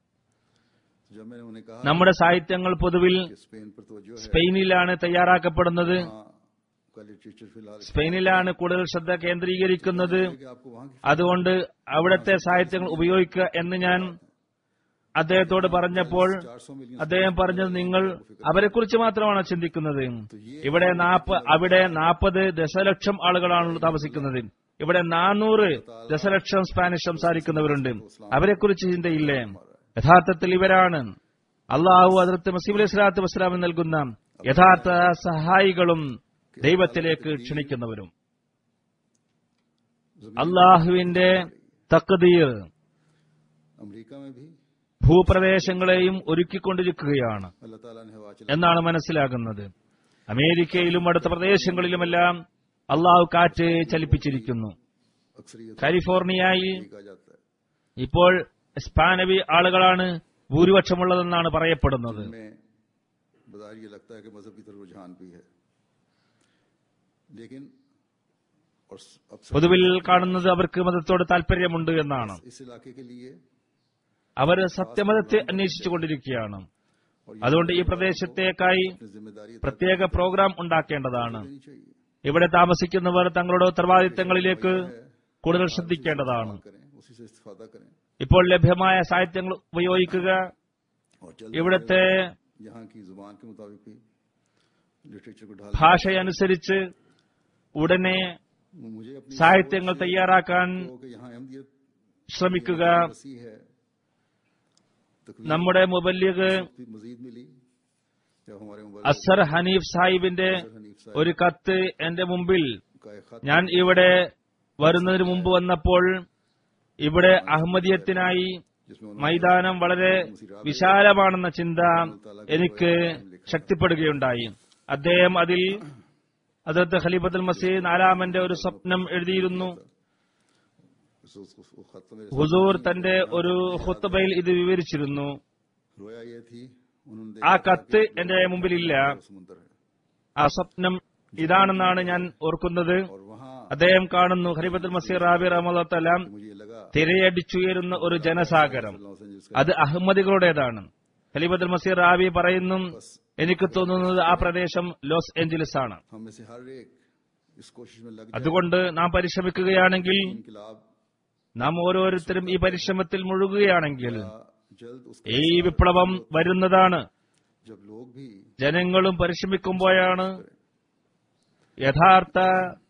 Speaker 1: जब मैंने उन्हें कहा
Speaker 2: നമ്മുടെ സാഹിത്യങ്ങൾ പൊതുവിൽ
Speaker 1: कि स्पेन पर तवज्जो है
Speaker 2: സ്പെയിനിലാണ് തയ്യാറാക്കപ്പെടുന്നത്
Speaker 1: वहाँ का लिटरेचर फिलहाल
Speaker 2: സ്പെയിനിലാണ് കൂടുതൽ ശ്രദ്ധ കേന്ദ്രീകരിക്കുന്നത്
Speaker 1: कि आपको वहाँ की
Speaker 2: അതുകൊണ്ട് അവിടുത്തെ സാഹിത്യങ്ങൾ ഉപയോഗിക്കുക എന്ന് ഞാൻ അദ്ദേഹത്തോട് പറഞ്ഞപ്പോൾ
Speaker 1: 400 मिलियन
Speaker 2: അദ്ദേഹം പറഞ്ഞത് നിങ്ങൾ അവരെക്കുറിച്ച് മാത്രമാണ് ചിന്തിക്കുന്നത് ഇവിടെ നാപ്പ അവിടെ നാൽപ്പത് ദശലക്ഷം ആളുകളാണ് താമസിക്കുന്നത് ഇവിടെ നാനൂറ് ദശലക്ഷം സ്പാനിഷ് സംസാരിക്കുന്നവരുണ്ട് അവരെക്കുറിച്ച് ചിന്തയില്ലേ യഥാർത്ഥത്തിൽ ഇവരാണ് അള്ളാഹു അതിർത്ത് മസീബ് അലൈഹി സ്വലാത്തു വസ്സലാമിന് നൽകുന്ന യഥാർത്ഥ സഹായികളും ദൈവത്തിലേക്ക് ക്ഷണിക്കുന്നവരും അള്ളാഹുവിന്റെ തക്കതീർ
Speaker 1: अमेरिका में भी
Speaker 2: ഭൂപ്രദേശങ്ങളെയും ഒരുക്കിക്കൊണ്ടിരിക്കുകയാണ്
Speaker 1: अल्लाह ताला ने हवा चला
Speaker 2: എന്നാണ് മനസ്സിലാകുന്നത് അമേരിക്കയിലും അടുത്ത പ്രദേശങ്ങളിലുമെല്ലാം അള്ളാഹു കാറ്റ് ചലിപ്പിച്ചിരിക്കുന്നു
Speaker 1: अक्सरियत
Speaker 2: കാലിഫോർണിയയിൽ
Speaker 1: कहा जाता है
Speaker 2: ഇപ്പോൾ സ്പാനവി ആളുകളാണ് ഭൂരിപക്ഷമുള്ളതെന്നാണ് പറയപ്പെടുന്നത്
Speaker 1: में बाजार ये लगता है कि मजहब की तरफ रुझान भी है लेकिन और अब सब
Speaker 2: പൊതുവിൽ കാണുന്നത് അവർക്ക് മതത്തോട് താല്പര്യമുണ്ട് എന്നാണ്
Speaker 1: इस इलाके के लिए
Speaker 2: അവർ സത്യമതത്തെ അന്വേഷിച്ചുകൊണ്ടിരിക്കുകയാണ് അതുകൊണ്ട് ഈ പ്രദേശത്തേക്കായി
Speaker 1: अपनी जिम्मेदारी अदा
Speaker 2: പ്രത്യേക പ്രോഗ്രാം ഉണ്ടാക്കേണ്ടതാണ്
Speaker 1: करनी चाहिए
Speaker 2: ഇവിടെ താമസിക്കുന്നവർ തങ്ങളുടെ ഉത്തരവാദിത്തങ്ങളിലേക്ക് കൂടുതൽ ശ്രദ്ധിക്കേണ്ടതാണ്
Speaker 1: करें उसी से इस्तेफादा करें
Speaker 2: ഇപ്പോൾ ലഭ്യമായ സാഹിത്യങ്ങൾ ഉപയോഗിക്കുക
Speaker 1: और जल्द
Speaker 2: ഇവിടുത്തെ
Speaker 1: यहाँ की जुबान के मुताबिक भी लिटरेचर को ढाल
Speaker 2: ഭാഷയനുസരിച്ച് उടനെ
Speaker 1: मुझे अपनी
Speaker 2: സാഹിത്യങ്ങൾ തയ്യാറാക്കാൻ
Speaker 1: सोच कि यहाँ अहमदियत
Speaker 2: ശ്രമിക്കുക
Speaker 1: वसी है तकवीर
Speaker 2: നമ്മുടെ മുബല്ലിഗ്
Speaker 1: मजीद मिली जब हमारे मुबारक
Speaker 2: അസർ ഹനീഫ് സാഹിബിന്റെ
Speaker 1: हनीफ साहब
Speaker 2: ഒരു കത്ത് എന്റെ മുമ്പിൽ
Speaker 1: का एक खत
Speaker 2: ഞാൻ ഇവിടെ വരുന്നതിന് മുമ്പ് വന്നപ്പോൾ ഇവിടെ അഹമ്മദിയത്തിനായി
Speaker 1: जिसमें उन्होंने
Speaker 2: മൈതാനം വളരെ വിശാലമാണെന്ന ചിന്ത എനിക്ക് ശക്തിപ്പെടുകയുണ്ടായി അദ്ദേഹം അതിൽ അതിർത്ത് ഖലീഫത്തുൽ മസീദ് നാലാമന്റെ ഒരു സ്വപ്നം എഴുതിയിരുന്നു
Speaker 1: उस- उस- उस- उस खत में
Speaker 2: ഹുസൂർ തന്റെ ഒരു ഹുത്തബയിൽ ഇത് വിവരിച്ചിരുന്നു
Speaker 1: रोया ये थी उन्होंने
Speaker 2: ആ
Speaker 1: देखा
Speaker 2: കത്ത് എന്റെ മുമ്പിലില്ല
Speaker 1: कि समुद्र है
Speaker 2: ആ സ്വപ്നം ഇതാണെന്നാണ് ഞാൻ ഓർക്കുന്നത്
Speaker 1: और वहाँ
Speaker 2: അദ്ദേഹം കാണുന്നു ഖലീഫത്തുൽ മസീർ റാബി റഹ്മത്തലാം
Speaker 1: मुझे ये लगा
Speaker 2: തിരയടിച്ചുയരുന്ന ഒരു ജനസാഗരം
Speaker 1: लॉस एंजल्स का
Speaker 2: അത് അഹമ്മദികളുടേതാണ് ഖലീഫത്തുൽ മസീർ റാബി പറയുന്നു എനിക്ക് തോന്നുന്നത് ആ പ്രദേശം ലോസ് ഏഞ്ചലസ് ആണ്
Speaker 1: हम में से हर एक इस कोशिश में लग जाए
Speaker 2: അതുകൊണ്ട് നാം പരിശ്രമിക്കുകയാണെങ്കിൽ
Speaker 1: इनकलाब
Speaker 2: നാം ഓരോരുത്തരും ഈ പരിശ്രമത്തിൽ മുഴുകുകയാണെങ്കിൽ
Speaker 1: का जल्द उसका
Speaker 2: ഈ വിപ്ലവം വരുന്നതാണ്
Speaker 1: जब लोग भी
Speaker 2: ജനങ്ങളും പരിശ്രമിക്കുമ്പോഴാണ് യഥാർത്ഥ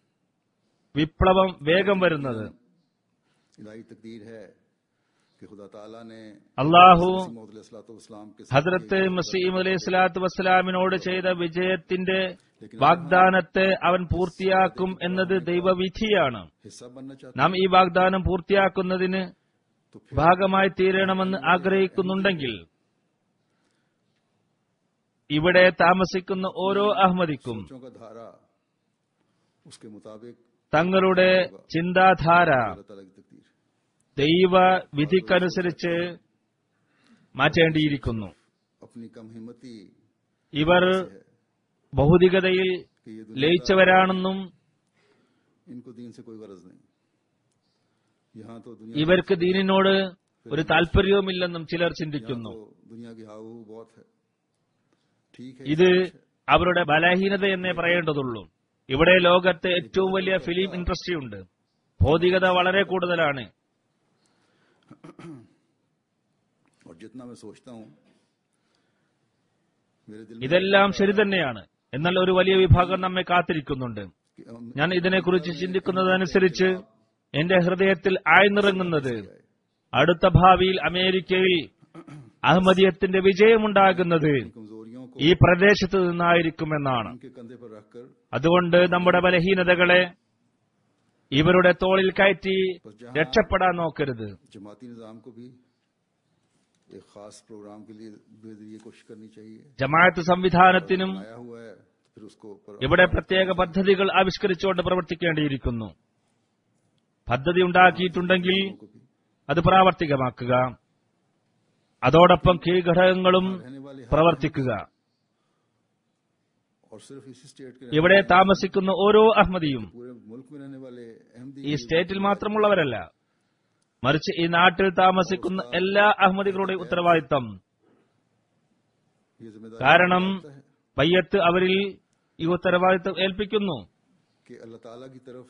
Speaker 2: വിപ്ലവം വേഗം വരുന്നത്
Speaker 1: इलाही तकदीर है कि खुदा ताला ने
Speaker 2: അള്ളാഹു
Speaker 1: इस्लाम के
Speaker 2: ഹദ്രത്ത് മസീം അലൈഹി സ്വലാത്തു വസ്സലാമിനോട് ചെയ്ത വിജയത്തിന്റെ വാഗ്ദാനത്തെ അവൻ പൂർത്തിയാക്കും എന്നത് ദൈവവിധിയാണ്
Speaker 1: हिस्सा बनना चाहते
Speaker 2: നാം ഈ വാഗ്ദാനം പൂർത്തിയാക്കുന്നതിന്
Speaker 1: तो फिर
Speaker 2: ഭാഗമായി തീരണമെന്ന് ആഗ്രഹിക്കുന്നുണ്ടെങ്കിൽ ഇവിടെ താമസിക്കുന്ന ഓരോ അഹമ്മദിക്കും
Speaker 1: सोचों का धारा उसके मुताबिक
Speaker 2: തങ്ങളുടെ ചിന്താധാര
Speaker 1: अल्लाह ताला की तकदीर है।
Speaker 2: ദൈവ വിധിക്കനുസരിച്ച് മാറ്റേണ്ടിയിരിക്കുന്നു
Speaker 1: अपनी कम हिम्मती
Speaker 2: ഇവർ ഭൗതികതയിൽ
Speaker 1: कि ये दुनिया
Speaker 2: ലയിച്ചവരാണെന്നും
Speaker 1: इनको दीन से कोई गरज नहीं यहाँ तो दुनिया
Speaker 2: ഇവർക്ക് ദീനിനോട് ഒരു താല്പര്യവുമില്ലെന്നും ചിലർ ചിന്തിക്കുന്നു
Speaker 1: तो दुनिया की हाउ बहुत है ठीक है
Speaker 2: ഇത് അവരുടെ ബലഹീനത എന്നേ പറയേണ്ടതുള്ളൂ ഇവിടെ ലോകത്തെ ഏറ്റവും വലിയ ഫിലിം ഇൻഡസ്ട്രി ഉണ്ട് ഭൗതികത വളരെ കൂടുതലാണ്
Speaker 1: और जितना मैं सोचता हूँ मेरे दिल में
Speaker 2: ഇതെല്ലാം ശരി തന്നെയാണ് എന്നാൽ ഒരു വലിയ വിഭാഗം നമ്മെ കാത്തിരിക്കുന്നുണ്ട്
Speaker 1: कि हम-
Speaker 2: ഞാൻ ഇതിനെക്കുറിച്ച് ചിന്തിക്കുന്നതനുസരിച്ച് എന്റെ ഹൃദയത്തിൽ ആഴ്ന്നിറങ്ങുന്നത് അടുത്ത ഭാവിയിൽ അമേരിക്കയിൽ അഹമ്മദിയത്തിന്റെ വിജയമുണ്ടാകുന്നത്
Speaker 1: कमजोरियों को
Speaker 2: ഈ പ്രദേശത്ത് നിന്നായിരിക്കുമെന്നാണ്
Speaker 1: उनके कंधे पर रखकर
Speaker 2: അതുകൊണ്ട് നമ്മുടെ ബലഹീനതകളെ ഇവരുടെ തോളിൽ കയറ്റി രക്ഷപ്പെടാൻ നോക്കരുത്
Speaker 1: जमाती निज़ाम को भी एक खास प्रोग्राम के लिए ये कोशिश करनी चाहिए
Speaker 2: ജമാഅത്ത് സംവിധാനത്തിനും
Speaker 1: आया हुआ है तो फिर उसको पर
Speaker 2: ഇവിടെ പ്രത്യേക പദ്ധതികൾ ആവിഷ്കരിച്ചുകൊണ്ട് പ്രവർത്തിക്കേണ്ടിയിരിക്കുന്നു പദ്ധതി ഉണ്ടാക്കിയിട്ടുണ്ടെങ്കിൽ
Speaker 1: को भी
Speaker 2: അത് പ്രാവർത്തികമാക്കുക അതോടൊപ്പം കീഴ്ഘടകങ്ങളും
Speaker 1: रहने वाले
Speaker 2: പ്രവർത്തിക്കുക
Speaker 1: और सिर्फ इसी स्टेट के
Speaker 2: ഇവിടെ താമസിക്കുന്ന ഓരോ അഹമ്മദിയും
Speaker 1: पूरे मुल्क में रहने वाले अहमदी
Speaker 2: ഈ സ്റ്റേറ്റിൽ മാത്രമുള്ളവരല്ല മറിച്ച് ഈ നാട്ടിൽ താമസിക്കുന്ന എല്ലാ അഹമ്മദികളുടെയും ഉത്തരവാദിത്തം
Speaker 1: ये जिम्मेदारी
Speaker 2: കാരണം
Speaker 1: है
Speaker 2: പയ്യത്ത് അവരിൽ ഈ ഉത്തരവാദിത്തം ഏൽപ്പിക്കുന്നു
Speaker 1: कि अल्लाह ताला की तरफ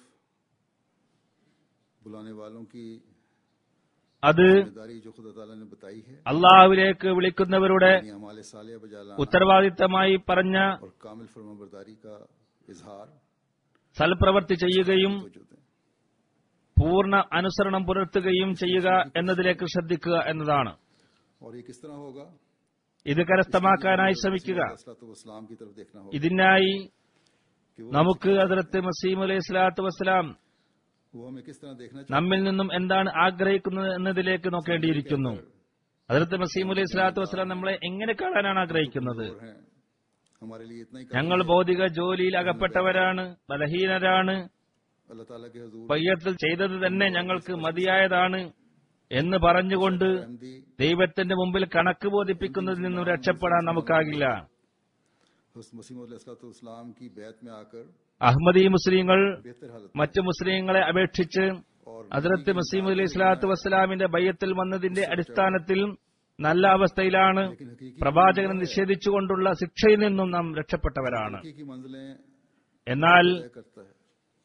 Speaker 1: बुलाने वालों की
Speaker 2: അത്
Speaker 1: जिम्मेदारी जो खुदा ताला ने बताई है
Speaker 2: അള്ളാഹുവിലേക്ക് വിളിക്കുന്നവരുടെ
Speaker 1: यानी हमारे सालिया बजाला
Speaker 2: ഉത്തരവാദിത്തമായി പറഞ്ഞ
Speaker 1: और कामिल फरमाबरदारी का इजहार
Speaker 2: സൽപ്രവർത്തി ചെയ്യുകയും
Speaker 1: वजूद है
Speaker 2: പൂർണ്ണ അനുസരണം പുലർത്തുകയും ചെയ്യുക എന്നതിലേക്ക് ശ്രദ്ധിക്കുക എന്നതാണ്
Speaker 1: और ये किस तरह होगा
Speaker 2: ഇത് കരസ്ഥമാക്കാനായി ശ്രമിക്കുക
Speaker 1: इस्लाम की तरफ देखना होगा
Speaker 2: ഇതിനായി
Speaker 1: कि वो
Speaker 2: നമുക്ക് അതിർത്ത് മസീം അലൈഹി സ്വലാത്തു വസ്സലാം
Speaker 1: वो हमें किस तरह देखना
Speaker 2: നമ്മിൽ നിന്നും എന്താണ് ആഗ്രഹിക്കുന്നത് എന്നതിലേക്ക് നോക്കേണ്ടിയിരിക്കുന്നു അതിർത്ത് മസീം അലൈഹി സ്വലാത്തു വസ്സലാം നമ്മളെ എങ്ങനെ കാണാനാണ് ആഗ്രഹിക്കുന്നത്
Speaker 1: चाहिए है हमारे लिए इतना ही
Speaker 2: ഞങ്ങൾ ഭൗതിക ജോലിയിൽ അകപ്പെട്ടവരാണ് ബലഹീനരാണ്
Speaker 1: अल्लाह ताला के हजूर
Speaker 2: പയ്യത്തിൽ ചെയ്തത് തന്നെ ഞങ്ങൾക്ക് മതിയായതാണ് എന്ന് പറഞ്ഞുകൊണ്ട്
Speaker 1: अहमदी
Speaker 2: ദൈവത്തിന്റെ മുമ്പിൽ കണക്ക് ബോധിപ്പിക്കുന്നതിൽ നിന്നും രക്ഷപ്പെടാൻ നമുക്കാകില്ല
Speaker 1: मसीम इस्लाम की बैत में आकर
Speaker 2: അഹമ്മദി മുസ്ലിങ്ങൾ
Speaker 1: बेहतर हालत
Speaker 2: മറ്റു മുസ്ലിങ്ങളെ അപേക്ഷിച്ച്
Speaker 1: और
Speaker 2: അതിർത്ത് മസീം അലൈഹി സ്വലാത്തു വസ്സലാമിന്റെ ബയ്യത്തിൽ വന്നതിന്റെ അടിസ്ഥാനത്തിൽ നല്ല അവസ്ഥയിലാണ്
Speaker 1: लेकिन हकीकी
Speaker 2: പ്രവാചകനെ നിഷേധിച്ചുകൊണ്ടുള്ള ശിക്ഷയിൽ നിന്നും നാം രക്ഷപ്പെട്ടവരാണ്
Speaker 1: हकीकी मंजिलें
Speaker 2: എന്നാൽ
Speaker 1: तय करता है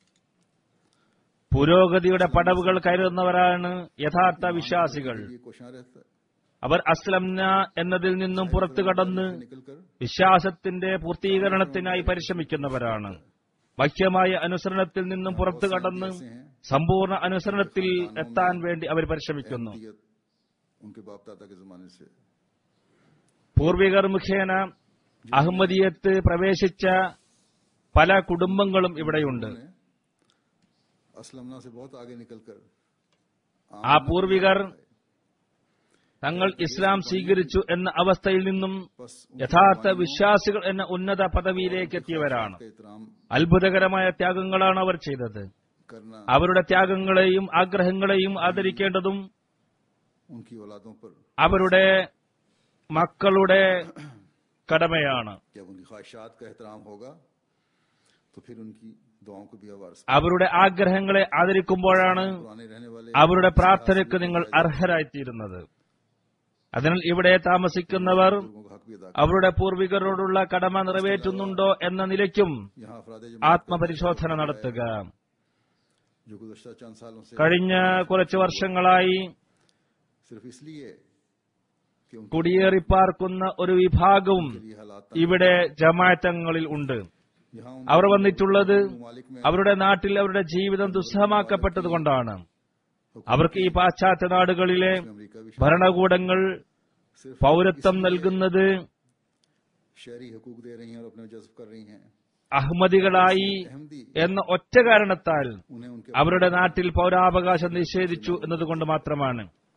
Speaker 2: പുരോഗതിയുടെ പടവുകൾ കയറുന്നവരാണ് യഥാർത്ഥ വിശ്വാസികൾ
Speaker 1: ये कोशां रहता है
Speaker 2: അവർ അസ്ലംന എന്നതിൽ നിന്നും പുറത്തു കടന്ന്
Speaker 1: निकलकर
Speaker 2: വിശ്വാസത്തിന്റെ പൂർത്തീകരണത്തിനായി പരിശ്രമിക്കുന്നവരാണ് ബാഹ്യമായ അനുസരണത്തിൽ നിന്നും പുറത്തു കടന്ന്
Speaker 1: ऐसे हैं
Speaker 2: സമ്പൂർണ്ണ അനുസരണത്തിൽ എത്താൻ വേണ്ടി അവർ പരിശ്രമിക്കുന്നു
Speaker 1: अहमदियत उनके बाप दादा के जमाने से
Speaker 2: പൂർവികർ മുഖേന അഹമ്മദിയത്ത് പ്രവേശിച്ച പല കുടുംബങ്ങളും ഇവിടെയുണ്ട്
Speaker 1: उन्होंने असलमना से बहुत आगे निकलकर
Speaker 2: ആ പൂർവികർ തങ്ങൾ ഇസ്ലാം സ്വീകരിച്ചു എന്ന അവസ്ഥയിൽ നിന്നും
Speaker 1: बस
Speaker 2: യഥാർത്ഥ വിശ്വാസികൾ എന്ന ഉന്നത പദവിയിലേക്ക് എത്തിയവരാണ്
Speaker 1: का एहतराम
Speaker 2: അത്ഭുതകരമായ ത്യാഗങ്ങളാണ് അവർ ചെയ്തത്
Speaker 1: करना
Speaker 2: അവരുടെ ത്യാഗങ്ങളെയും ആഗ്രഹങ്ങളെയും ആദരിക്കേണ്ടതും
Speaker 1: उनकी औलादों पर
Speaker 2: അവരുടെ മക്കളുടെ കടമയാണ്
Speaker 1: जब उनकी ख्वाहिशात का एहतराम होगा तो फिर उनकी दुआओं को भी आवाज
Speaker 2: അവരുടെ ആഗ്രഹങ്ങളെ ആദരിക്കുമ്പോഴാണ്
Speaker 1: पुराने रहने वाले
Speaker 2: അവരുടെ പ്രാർത്ഥനയ്ക്ക് നിങ്ങൾ അർഹരായിത്തീരുന്നത് അതിനാൽ ഇവിടെ താമസിക്കുന്നവർ
Speaker 1: लोगों का हक भी अदा
Speaker 2: അവരുടെ പൂർവികരോടുള്ള കടമ നിറവേറ്റുന്നുണ്ടോ എന്ന നിലയ്ക്കും
Speaker 1: यहाँ अफराद
Speaker 2: ആത്മപരിശോധന നടത്തുക
Speaker 1: जो गुजशत चंद सालों से
Speaker 2: കഴിഞ്ഞ കുറച്ചു വർഷങ്ങളായി
Speaker 1: सिर्फ इसलिए कि उनके
Speaker 2: കുടിയേറിപ്പാർക്കുന്ന ഒരു വിഭാഗവും
Speaker 1: लिए हालात
Speaker 2: ഇവിടെ ജമാഅത്തങ്ങളിൽ ഉണ്ട്
Speaker 1: यहाँ उन
Speaker 2: അവർ വന്നിട്ടുള്ളത്
Speaker 1: ममालिक में
Speaker 2: അവരുടെ നാട്ടിൽ അവരുടെ ജീവിതം ദുസ്സഹമാക്കപ്പെട്ടതുകൊണ്ടാണ് അവർക്ക് ഈ പാശ്ചാത്യ നാടുകളിലെ
Speaker 1: अमेरिका भी
Speaker 2: ഭരണകൂടങ്ങൾ
Speaker 1: सिर्फ
Speaker 2: പൗരത്വം നൽകുന്നത്
Speaker 1: शहरी हकूक दे रही हैं और अपने जज्ब कर रही हैं
Speaker 2: അഹമ്മദികളായി
Speaker 1: अहमदी
Speaker 2: എന്ന ഒറ്റ കാരണത്താൽ
Speaker 1: उन्हें उनके
Speaker 2: അവരുടെ നാട്ടിൽ പൗരാവകാശം നിഷേധിച്ചു എന്നതുകൊണ്ട് മാത്രമാണ്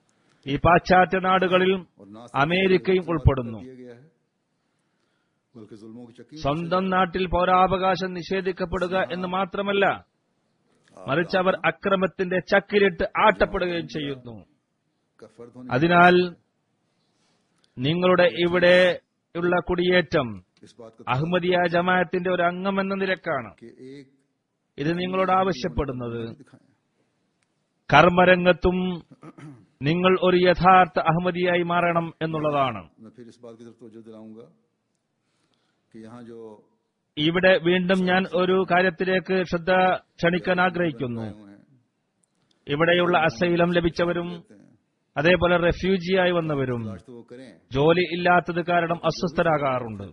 Speaker 2: ഈ പാശ്ചാത്യ നാടുകളിൽ
Speaker 1: और ना
Speaker 2: അമേരിക്കയും ഉൾപ്പെടുന്നു
Speaker 1: दिया गया है बल्कि जुल्मों की चक्की
Speaker 2: സ്വന്തം നാട്ടിൽ പൗരാവകാശം നിഷേധിക്കപ്പെടുക എന്ന് മാത്രമല്ല മറിച്ച് അവർ അക്രമത്തിന്റെ ചക്കിലിട്ട് ആട്ടപ്പെടുകയും ചെയ്യുന്നു
Speaker 1: का फर्द होने
Speaker 2: അതിനാൽ നിങ്ങളുടെ ഇവിടെ ഉള്ള കുടിയേറ്റം
Speaker 1: इस बात का
Speaker 2: അഹമ്മദിയ ജമാഅത്തിന്റെ ഒരു അംഗമെന്ന നിലക്കാണ്
Speaker 1: कि एक
Speaker 2: ഇത് നിങ്ങളോട് ആവശ്യപ്പെടുന്നത്
Speaker 1: दिखाएं
Speaker 2: കർമ്മരംഗത്തും നിങ്ങൾ ഒരു യഥാർത്ഥ അഹമ്മദിയായി മാറണം എന്നുള്ളതാണ്
Speaker 1: मैं फिर इस बात की तरफ तवज्जो दिलाऊंगा कि यहाँ जो
Speaker 2: ഇവിടെ വീണ്ടും ഞാൻ ഒരു കാര്യത്തിലേക്ക് ശ്രദ്ധ ക്ഷണിക്കാൻ ആഗ്രഹിക്കുന്നു
Speaker 1: आए हुए हैं
Speaker 2: ഇവിടെയുള്ള അസൈലം ലഭിച്ചവരും
Speaker 1: कहते हैं
Speaker 2: അതേപോലെ റെഫ്യൂജിയായി വന്നവരും
Speaker 1: आज तो वो करें
Speaker 2: ജോലി ഇല്ലാത്തത് കാരണം അസ്വസ്ഥരാകാറുണ്ട്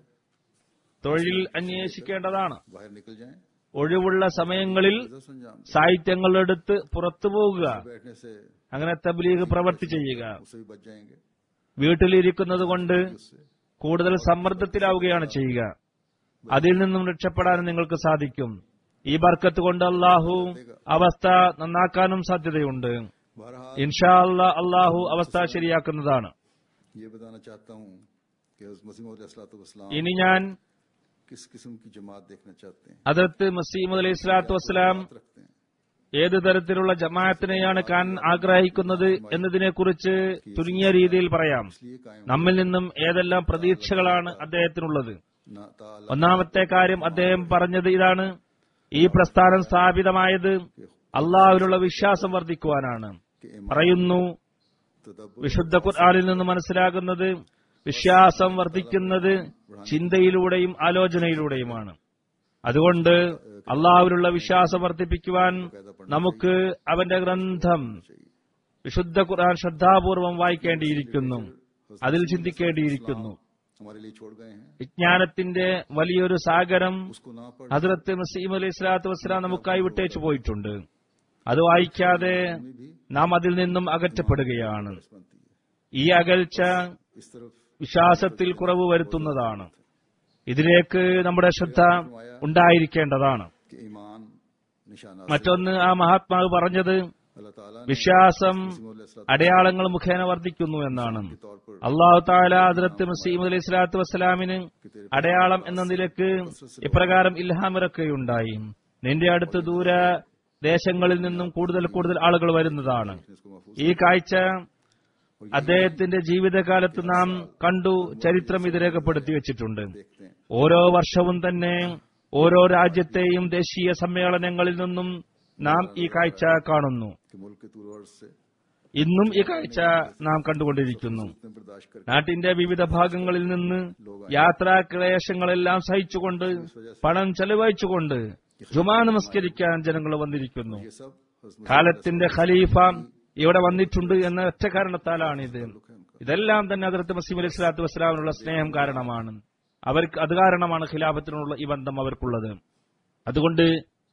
Speaker 2: തൊഴിൽ അന്വേഷിക്കേണ്ടതാണ്
Speaker 1: बाहर निकल जाएं
Speaker 2: ഒഴിവുള്ള സമയങ്ങളിൽ
Speaker 1: जरूर संजाम
Speaker 2: സാഹിത്യങ്ങളെടുത്ത് പുറത്തു പോകുക
Speaker 1: बैठने से
Speaker 2: അങ്ങനെ തബ്ലീഗ് പ്രവർത്തി ചെയ്യുക
Speaker 1: उससे भी बच जाएंगे
Speaker 2: വീട്ടിലിരിക്കുന്നത് കൊണ്ട്
Speaker 1: उससे
Speaker 2: കൂടുതൽ സമ്മർദ്ദത്തിലാവുകയാണ് ചെയ്യുക അതിൽ നിന്നും രക്ഷപ്പെടാൻ നിങ്ങൾക്ക് സാധിക്കും ഈ ബർക്കത്ത് കൊണ്ട് അള്ളാഹു അവസ്ഥ നന്നാക്കാനും സാധ്യതയുണ്ട്
Speaker 1: बहरहाल
Speaker 2: ഇൻഷാ അല്ലാ അള്ളാഹു അവസ്ഥ ശരിയാക്കുന്നതാണ്
Speaker 1: ये बताना चाहता हूँ कि हज़रत मसीह मसीम
Speaker 2: ഇനി ഞാൻ
Speaker 1: किस किस्म की जमात देखना चाहते हैं
Speaker 2: അതിർത്ത് മസീമദ് അലൈഹി സ്വലാത്തു വസ്സലാം
Speaker 1: बात रखते हैं
Speaker 2: ഏത് തരത്തിലുള്ള ജമാഅത്തിനെയാണ് കാണാൻ ആഗ്രഹിക്കുന്നത് എന്നതിനെക്കുറിച്ച് ചുരുങ്ങിയ രീതിയിൽ പറയാം
Speaker 1: इसलिए कायम
Speaker 2: നമ്മിൽ നിന്നും ഏതെല്ലാം പ്രതീക്ഷകളാണ് അദ്ദേഹത്തിനുള്ളത്
Speaker 1: ना ताला
Speaker 2: ഒന്നാമത്തെ കാര്യം അദ്ദേഹം പറഞ്ഞത് ഇതാണ് ഈ പ്രസ്ഥാനം സ്ഥാപിതമായത് അള്ളാഹുവിനുള്ള വിശ്വാസം വർദ്ധിക്കുവാനാണ്
Speaker 1: के
Speaker 2: പറയുന്നു
Speaker 1: तदब्बुर
Speaker 2: വിശുദ്ധ ഖുർആനിൽ നിന്ന് മനസ്സിലാകുന്നത് വിശ്വാസം വർദ്ധിക്കുന്നത് ചിന്തയിലൂടെയും ആലോചനയിലൂടെയുമാണ് അതുകൊണ്ട് അള്ളാഹുവിനുള്ള വിശ്വാസം വർദ്ധിപ്പിക്കുവാൻ നമുക്ക് അവന്റെ ഗ്രന്ഥം വിശുദ്ധ ഖുർആൻ ശ്രദ്ധാപൂർവം വായിക്കേണ്ടിയിരിക്കുന്നു അതിൽ ചിന്തിക്കേണ്ടിയിരിക്കുന്നു
Speaker 1: हमारे लिए छोड़ गए हैं
Speaker 2: വിജ്ഞാനത്തിന്റെ വലിയൊരു സാഗരം
Speaker 1: उसको ना पढ़
Speaker 2: ഹസ്രത്ത് മസീം അലൈഹി സ്വലാത്തു വസ്സലാം നമുക്കായി വിട്ടേച്ചു പോയിട്ടുണ്ട് അത് വായിക്കാതെ
Speaker 1: में भी
Speaker 2: നാം അതിൽ നിന്നും അകറ്റപ്പെടുകയാണ്
Speaker 1: बस बनती है
Speaker 2: ഈ അകൽച്ച
Speaker 1: इस तरफ
Speaker 2: വിശ്വാസത്തിൽ കുറവ് വരുത്തുന്നതാണ് ഇതിലേക്ക് നമ്മുടെ ശ്രദ്ധ ഉണ്ടായിരിക്കേണ്ടതാണ്
Speaker 1: कि ईमान निशाना
Speaker 2: മറ്റൊന്ന് ആ മഹാത്മാവ് പറഞ്ഞത്
Speaker 1: अल्लाह ताला ने
Speaker 2: വിശ്വാസം
Speaker 1: मसीह
Speaker 2: അടയാളങ്ങൾ മുഖേന വർദ്ധിക്കുന്നു എന്നാണ്
Speaker 1: के तौर पर
Speaker 2: അള്ളാഹു താല ഹദ്രത്ത് മസീം അലൈഹി സ്വലാത്തു വസ്സലാമിന് അടയാളം എന്ന നിലക്ക് ഇപ്രകാരം ഇൽഹാമിറക്കുകയുണ്ടായി നിന്റെ അടുത്ത് ദൂര ദേശങ്ങളിൽ നിന്നും കൂടുതൽ കൂടുതൽ ആളുകൾ വരുന്നതാണ്
Speaker 1: इसको महफूज
Speaker 2: ഈ കാഴ്ച അദ്ദേഹത്തിന്റെ ജീവിതകാലത്ത് നാം കണ്ടു ചരിത്രം ഇത് രേഖപ്പെടുത്തി വെച്ചിട്ടുണ്ട്
Speaker 1: देखते हैं
Speaker 2: ഓരോ വർഷവും തന്നെ ഓരോ രാജ്യത്തെയും ദേശീയ സമ്മേളനങ്ങളിൽ നിന്നും നാം ഈ കാഴ്ച കാണുന്നു
Speaker 1: कि मुल्क के तूर अर्ज से
Speaker 2: ഇന്നും ഈ കാഴ്ച നാം കണ്ടുകൊണ്ടിരിക്കുന്നു
Speaker 1: इतने बर्दाश्त करके
Speaker 2: നാട്ടിന്റെ വിവിധ ഭാഗങ്ങളിൽ നിന്ന് യാത്രാ ക്ലേശങ്ങളെല്ലാം സഹിച്ചുകൊണ്ട് പണം ചെലവഴിച്ചുകൊണ്ട് ജുമാ നമസ്കരിക്കാൻ ജനങ്ങൾ വന്നിരിക്കുന്നു
Speaker 1: ये सब हज़रत
Speaker 2: കാലത്തിന്റെ ഖലീഫ ഇവിടെ വന്നിട്ടുണ്ട് എന്ന ഒറ്റ കാരണത്താലാണിത് ഇതെല്ലാം തന്നെ അതിർത്ത് മസീം അലൈഹി സ്വലാത്തു വസ്സലാമിനുള്ള സ്നേഹം കാരണമാണ് അവർക്ക് അത് കാരണമാണ് ഖിലാഫത്തിനുള്ള ഈ ബന്ധം അവർക്കുള്ളത് അതുകൊണ്ട്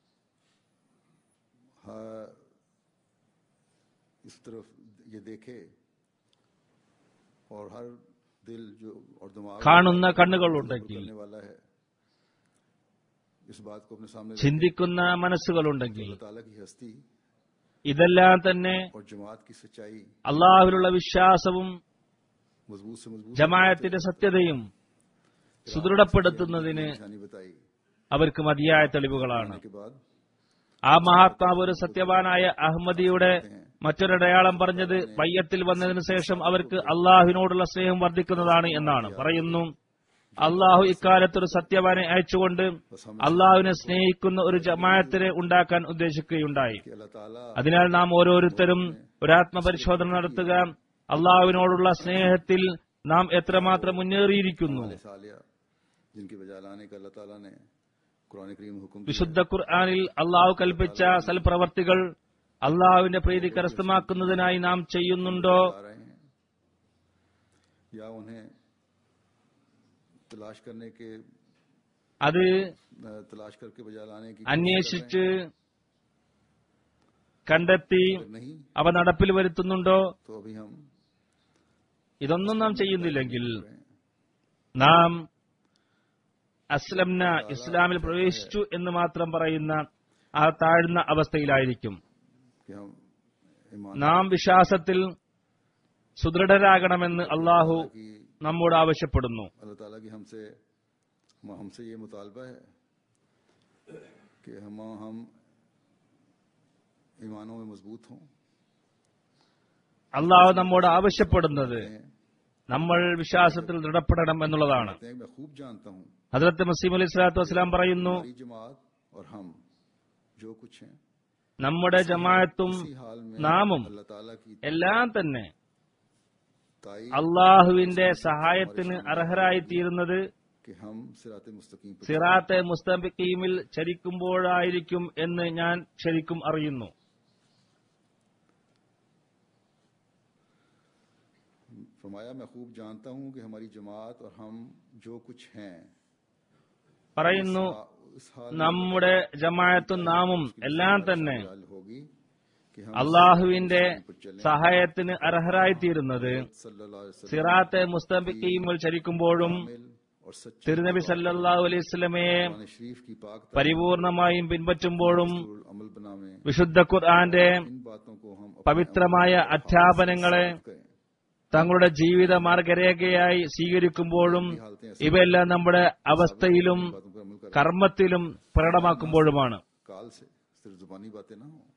Speaker 1: हाँ, इस तरफ ये देखे और हर दिल जो और दिमाग
Speaker 2: കാണുന്ന കണ്ണുകളുണ്ടെങ്കിൽ
Speaker 1: करने वाला है इस बात को अपने सामने रख
Speaker 2: ചിന്തിക്കുന്ന മനസ്സുകളുണ്ടെങ്കിൽ
Speaker 1: अल्लाह ताला की हस्ती
Speaker 2: ഇതെല്ലാം തന്നെ
Speaker 1: और जमात की सच्चाई
Speaker 2: അള്ളാഹുവിലുള്ള വിശ്വാസവും
Speaker 1: मजबूत से मजबूत
Speaker 2: ജമാഅത്തിന്റെ സത്യതയും സുദൃഢപ്പെടുത്തുന്നതിന്
Speaker 1: निशानी बताई
Speaker 2: അവർക്ക് മതിയായ തെളിവുകളാണ്
Speaker 1: के बाद
Speaker 2: ആ മഹാത്മാവ് ഒരു സത്യവാനായ അഹമ്മദിയുടെ മറ്റൊരടയാളം പറഞ്ഞത് വയ്യത്തിൽ വന്നതിനു ശേഷം അവർക്ക് അള്ളാഹുവിനോടുള്ള സ്നേഹം വർദ്ധിക്കുന്നതാണ് എന്നാണ് പറയുന്നു അള്ളാഹു ഇക്കാലത്ത് ഒരു സത്യവാനെ അയച്ചുകൊണ്ട് അള്ളാഹുവിനെ സ്നേഹിക്കുന്ന ഒരു ജമാഅത്തിനെ ഉണ്ടാക്കാൻ ഉദ്ദേശിക്കുകയുണ്ടായി
Speaker 1: कि अल्लाह ताला
Speaker 2: അതിനാൽ നാം ഓരോരുത്തരും ഒരു ആത്മപരിശോധന നടത്തുക അള്ളാഹുവിനോടുള്ള സ്നേഹത്തിൽ നാം എത്രമാത്രം മുന്നേറിയിരിക്കുന്നു
Speaker 1: वाले सालिया जिनकी बजा लाने का अल्लाह ताला ने कुरान करीम में हुक्म दिया
Speaker 2: വിശുദ്ധ ഖുർആാനിൽ അള്ളാഹു കൽപ്പിച്ച സൽപ്രവർത്തികൾ അള്ളാഹുവിന്റെ പ്രീതി കരസ്ഥമാക്കുന്നതിനായി നാം ചെയ്യുന്നുണ്ടോ
Speaker 1: आ रहे हैं या उन्हें तलाश करने के
Speaker 2: അത്
Speaker 1: अ, तलाश करके बजा लाने की
Speaker 2: അന്വേഷിച്ച് കണ്ടെത്തി
Speaker 1: अगर नहीं
Speaker 2: അവ നടപ്പിൽ വരുത്തുന്നുണ്ടോ
Speaker 1: तो अभी हम
Speaker 2: ഇതൊന്നും നാം ചെയ്യുന്നില്ലെങ്കിൽ നാം അസ്ലംന ഇസ്ലാമിൽ പ്രവേശിച്ചു എന്ന് മാത്രം പറയുന്ന ആ താഴ്ന്ന അവസ്ഥയിലായിരിക്കും
Speaker 1: कि हम ईमान
Speaker 2: നാം വിശ്വാസത്തിൽ സുദൃഢരാകണമെന്ന് അള്ളാഹു
Speaker 1: कि
Speaker 2: നമ്മോട് ആവശ്യപ്പെടുന്നു
Speaker 1: अल्लाह ताला की हमसे हमसे ये मुतालबा है कि हम हम ईमानों में मजबूत हों
Speaker 2: അള്ളാഹു നമ്മോട് ആവശ്യപ്പെടുന്നത് നമ്മൾ വിശ്വാസത്തിൽ ദൃഢപ്പെടണം എന്നുള്ളതാണ്
Speaker 1: कहते हैं कि मैं खूब जानता हूँ
Speaker 2: ഹജറത്ത് മസീം അലി സ്വലാത്തു വസ്സലാം പറയുന്നു
Speaker 1: हमारी जमात और हम जो कुछ हैं
Speaker 2: നമ്മുടെ ജമാഅത്തും
Speaker 1: इसी हाल में
Speaker 2: നാമും
Speaker 1: अल्लाह ताला की
Speaker 2: എല്ലാം തന്നെ
Speaker 1: ताई
Speaker 2: അള്ളാഹുവിന്റെ സഹായത്തിന് അർഹരായി തീരുന്നത്
Speaker 1: कि हम सिरात मुस्तकीम पर
Speaker 2: സിറാത്തെ മുസ്തഖീമിൽ ചരിക്കുമ്പോഴായിരിക്കും എന്ന് ഞാൻ ശരിക്കും അറിയുന്നു
Speaker 1: फरमाया मैं खूब जानता हूँ कि हमारी जमात और हम जो कुछ हैं
Speaker 2: പറയുന്നു
Speaker 1: इस हाल
Speaker 2: നമ്മുടെ ജമാഅത്തും നാമും എല്ലാം തന്നെ
Speaker 1: हाल होगी कि हम
Speaker 2: അള്ളാഹുവിന്റെ സഹായത്തിന് അർഹരായി തീരുന്നത്
Speaker 1: सल्लल्लाहु अलैहि वसल्लम
Speaker 2: സിറാത്തെ മുസ്തഖീമിൽ ചരിക്കുമ്പോഴും
Speaker 1: कामिल और सच्चे
Speaker 2: തിരുനബി സല്ലല്ലാഹു അലൈഹി സ്വലമയെ
Speaker 1: कुरान शरीफ की पाक
Speaker 2: പരിപൂർണമായും പിൻപറ്റുമ്പോഴും
Speaker 1: तारीफ अमल बनावे
Speaker 2: വിശുദ്ധ ഖുർആന്റെ
Speaker 1: इन बातों को हम अपने
Speaker 2: പവിത്രമായ അധ്യാപനങ്ങളെ
Speaker 1: करें
Speaker 2: തങ്ങളുടെ ജീവിത മാർഗരേഖയായി സ്വീകരിക്കുമ്പോഴും ഇവയെല്ലാം നമ്മുടെ അവസ്ഥയിലും
Speaker 1: बातों पर अमल करें
Speaker 2: കർമ്മത്തിലും പ്രകടമാക്കുമ്പോഴുമാണ്
Speaker 1: काल से सिर्फ जुबानी बातें ना हो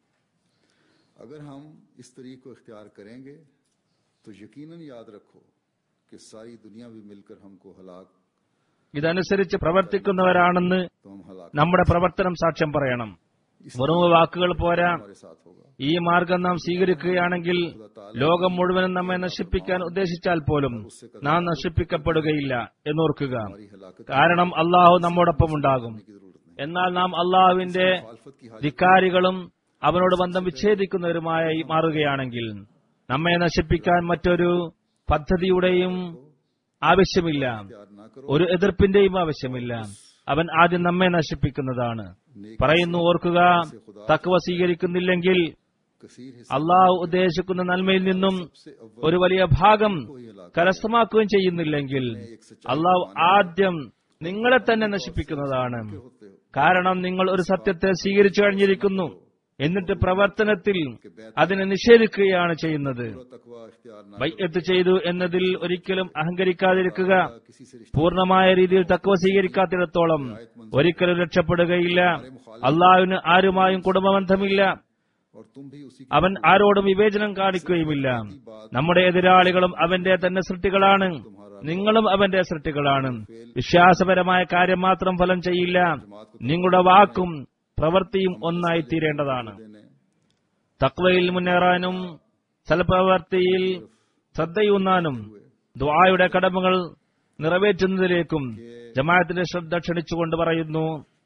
Speaker 1: अगर हम इस तरीक को इख्तियार करेंगे तो यकीनन याद रखो कि सारी दुनिया भी मिलकर हमको हलाक
Speaker 2: ഇതനുസരിച്ച് പ്രവർത്തിക്കുന്നവരാണെന്ന്
Speaker 1: तो हम हलाक
Speaker 2: നമ്മുടെ പ്രവർത്തനം സാക്ഷ്യം പറയണം
Speaker 1: इस
Speaker 2: വെറും വാക്കുകൾ പോരാ
Speaker 1: हमारे साथ होगा
Speaker 2: ഈ മാർഗം നാം സ്വീകരിക്കുകയാണെങ്കിൽ ലോകം മുഴുവനും നമ്മെ നശിപ്പിക്കാൻ ഉദ്ദേശിച്ചാൽ പോലും നാം നശിപ്പിക്കപ്പെടുകയില്ല എന്നോർക്കുക
Speaker 1: हमारी हलाकत
Speaker 2: കാരണം അള്ളാഹു നമ്മോടൊപ്പം ഉണ്ടാകും
Speaker 1: की जरूरत नहीं
Speaker 2: എന്നാൽ നാം അള്ളാഹുവിന്റെ
Speaker 1: मुखालफत की हाजत
Speaker 2: ധിക്കാരികളും അവനോട് ബന്ധം വിച്ഛേദിക്കുന്നവരുമായി മാറുകയാണെങ്കിൽ നമ്മെ നശിപ്പിക്കാൻ മറ്റൊരു പദ്ധതിയുടെയും ആവശ്യമില്ല
Speaker 1: इख्तियार ना करो
Speaker 2: ഒരു എതിർപ്പിന്റെയും ആവശ്യമില്ല അവൻ ആദ്യം നമ്മെ നശിപ്പിക്കുന്നതാണ് പറയുന്നു ഓർക്കുക തക്കവ സ്വീകരിക്കുന്നില്ലെങ്കിൽ
Speaker 1: कसीर हिस्सा
Speaker 2: അള്ളാഹു ഉദ്ദേശിക്കുന്ന നന്മയിൽ നിന്നും
Speaker 1: से अव्वल
Speaker 2: ഒരു വലിയ ഭാഗം
Speaker 1: को ही हलाक
Speaker 2: കരസ്ഥമാക്കുകയും ചെയ്യുന്നില്ലെങ്കിൽ അള്ളാഹു ആദ്യം നിങ്ങളെ തന്നെ നശിപ്പിക്കുന്നതാണ്
Speaker 1: होते हो
Speaker 2: കാരണം നിങ്ങൾ ഒരു സത്യത്തെ സ്വീകരിച്ചു കഴിഞ്ഞിരിക്കുന്നു എന്നിട്ട് പ്രവർത്തനത്തിൽ അതിനെ നിഷേധിക്കുകയാണ് ചെയ്യുന്നത്
Speaker 1: पूरा तकवा इख्तियार ना
Speaker 2: ബൈഅത്ത് ചെയ്തു എന്നതിൽ ഒരിക്കലും അഹങ്കരിക്കാതിരിക്കുക
Speaker 1: किसी से रिश्ता
Speaker 2: പൂർണ്ണമായ രീതിയിൽ തക്കവ സ്വീകരിക്കാത്തിടത്തോളം ഒരിക്കലും രക്ഷപ്പെടുകയില്ല അള്ളാഹുവിന് ആരുമായും കുടുംബബന്ധമില്ല
Speaker 1: और तुम भी उसी की
Speaker 2: അവൻ ആരോടും വിവേചനം കാണിക്കുകയുമില്ല നമ്മുടെ എതിരാളികളും അവന്റെ തന്നെ സൃഷ്ടികളാണ് നിങ്ങളും അവന്റെ സൃഷ്ടികളാണ് വിശ്വാസപരമായ കാര്യം മാത്രം ഫലം ചെയ്യില്ല നിങ്ങളുടെ വാക്കും പ്രവൃത്തിയും ഒന്നായി തീരേണ്ടതാണ്
Speaker 1: देने
Speaker 2: തക്വയിൽ മുന്നേറാനും സൽപ്രവർത്തിയിൽ ശ്രദ്ധയൂന്നാനും ദ്വായുടെ കടമകൾ നിറവേറ്റുന്നതിലേക്കും ജമാഅത്തിന്റെ ശ്രദ്ധ ക്ഷണിച്ചുകൊണ്ട് പറയുന്നു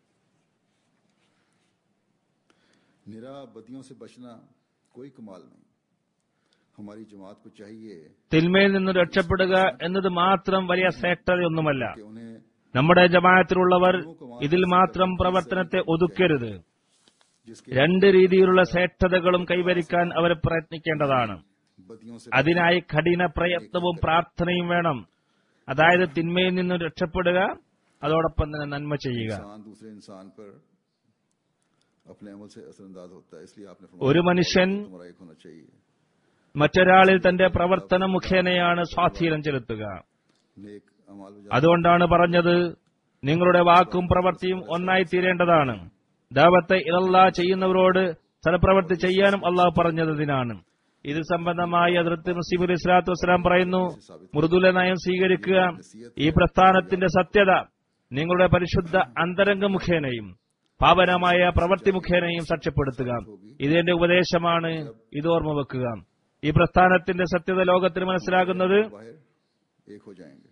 Speaker 1: निरा बदियों से बचना कोई कमाल नहीं हमारी जमात को चाहिए
Speaker 2: തിന്മയിൽ നിന്ന് രക്ഷപ്പെടുക എന്നത് മാത്രം വലിയ ശ്രേഷ്ഠതയൊന്നുമല്ല
Speaker 1: कि उन्हें
Speaker 2: നമ്മുടെ ജമാഅത്തിലുള്ളവർ ഇതിൽ മാത്രം പ്രവർത്തനത്തെ ഒതുക്കരുത്
Speaker 1: जिसके
Speaker 2: രണ്ട് രീതിയിലുള്ള ശ്രേഷ്ഠതകളും കൈവരിക്കാൻ അവർ പ്രയത്നിക്കേണ്ടതാണ്
Speaker 1: बदियों से
Speaker 2: അതിനായി കഠിന പ്രയത്നവും പ്രാർത്ഥനയും വേണം അതായത് തിന്മയിൽ നിന്നും രക്ഷപ്പെടുക അതോടൊപ്പം തന്നെ നന്മ ചെയ്യുക
Speaker 1: इंसान दूसरे इंसान पर अपने अमल से असरअंदाज होता है इसलिए आपने
Speaker 2: ഒരു
Speaker 1: फरमाया
Speaker 2: മനുഷ്യൻ
Speaker 1: तुम्हारा एक होना चाहिए
Speaker 2: മറ്റൊരാളിൽ തന്റെ പ്രവർത്തനം മുഖേനയാണ് സ്വാധീനം ചെലുത്തുക
Speaker 1: नेक अमाल वजा-
Speaker 2: അതുകൊണ്ടാണ് പറഞ്ഞത് നിങ്ങളുടെ വാക്കും പ്രവൃത്തിയും ഒന്നായി തീരേണ്ടതാണ് ദാവത്തെ ഇലല്ല ചെയ്യുന്നവരോട് സലപ്രവൃത്തി ചെയ്യാനും അള്ളാഹു പറഞ്ഞതിനാണ് ഇത് സംബന്ധമായി അതിർത്തി മുസ്ലിം അലി ഇസ്ലാത്തു വസ്സലാം പറയുന്നു മൃദുല നയം സ്വീകരിക്കുക ഈ പ്രസ്ഥാനത്തിന്റെ സത്യത നിങ്ങളുടെ പരിശുദ്ധ അന്തരംഗ മുഖേനയും പാവനമായ പ്രവൃത്തി മുഖേനയും സാക്ഷ്യപ്പെടുത്തുക ഇതെന്റെ ഉപദേശമാണ് ഇത് ഓർമ്മ വെക്കുക ഈ പ്രസ്ഥാനത്തിന്റെ സത്യത ലോകത്തിന് മനസ്സിലാകുന്നത്
Speaker 1: बाहर एक हो जाएंगे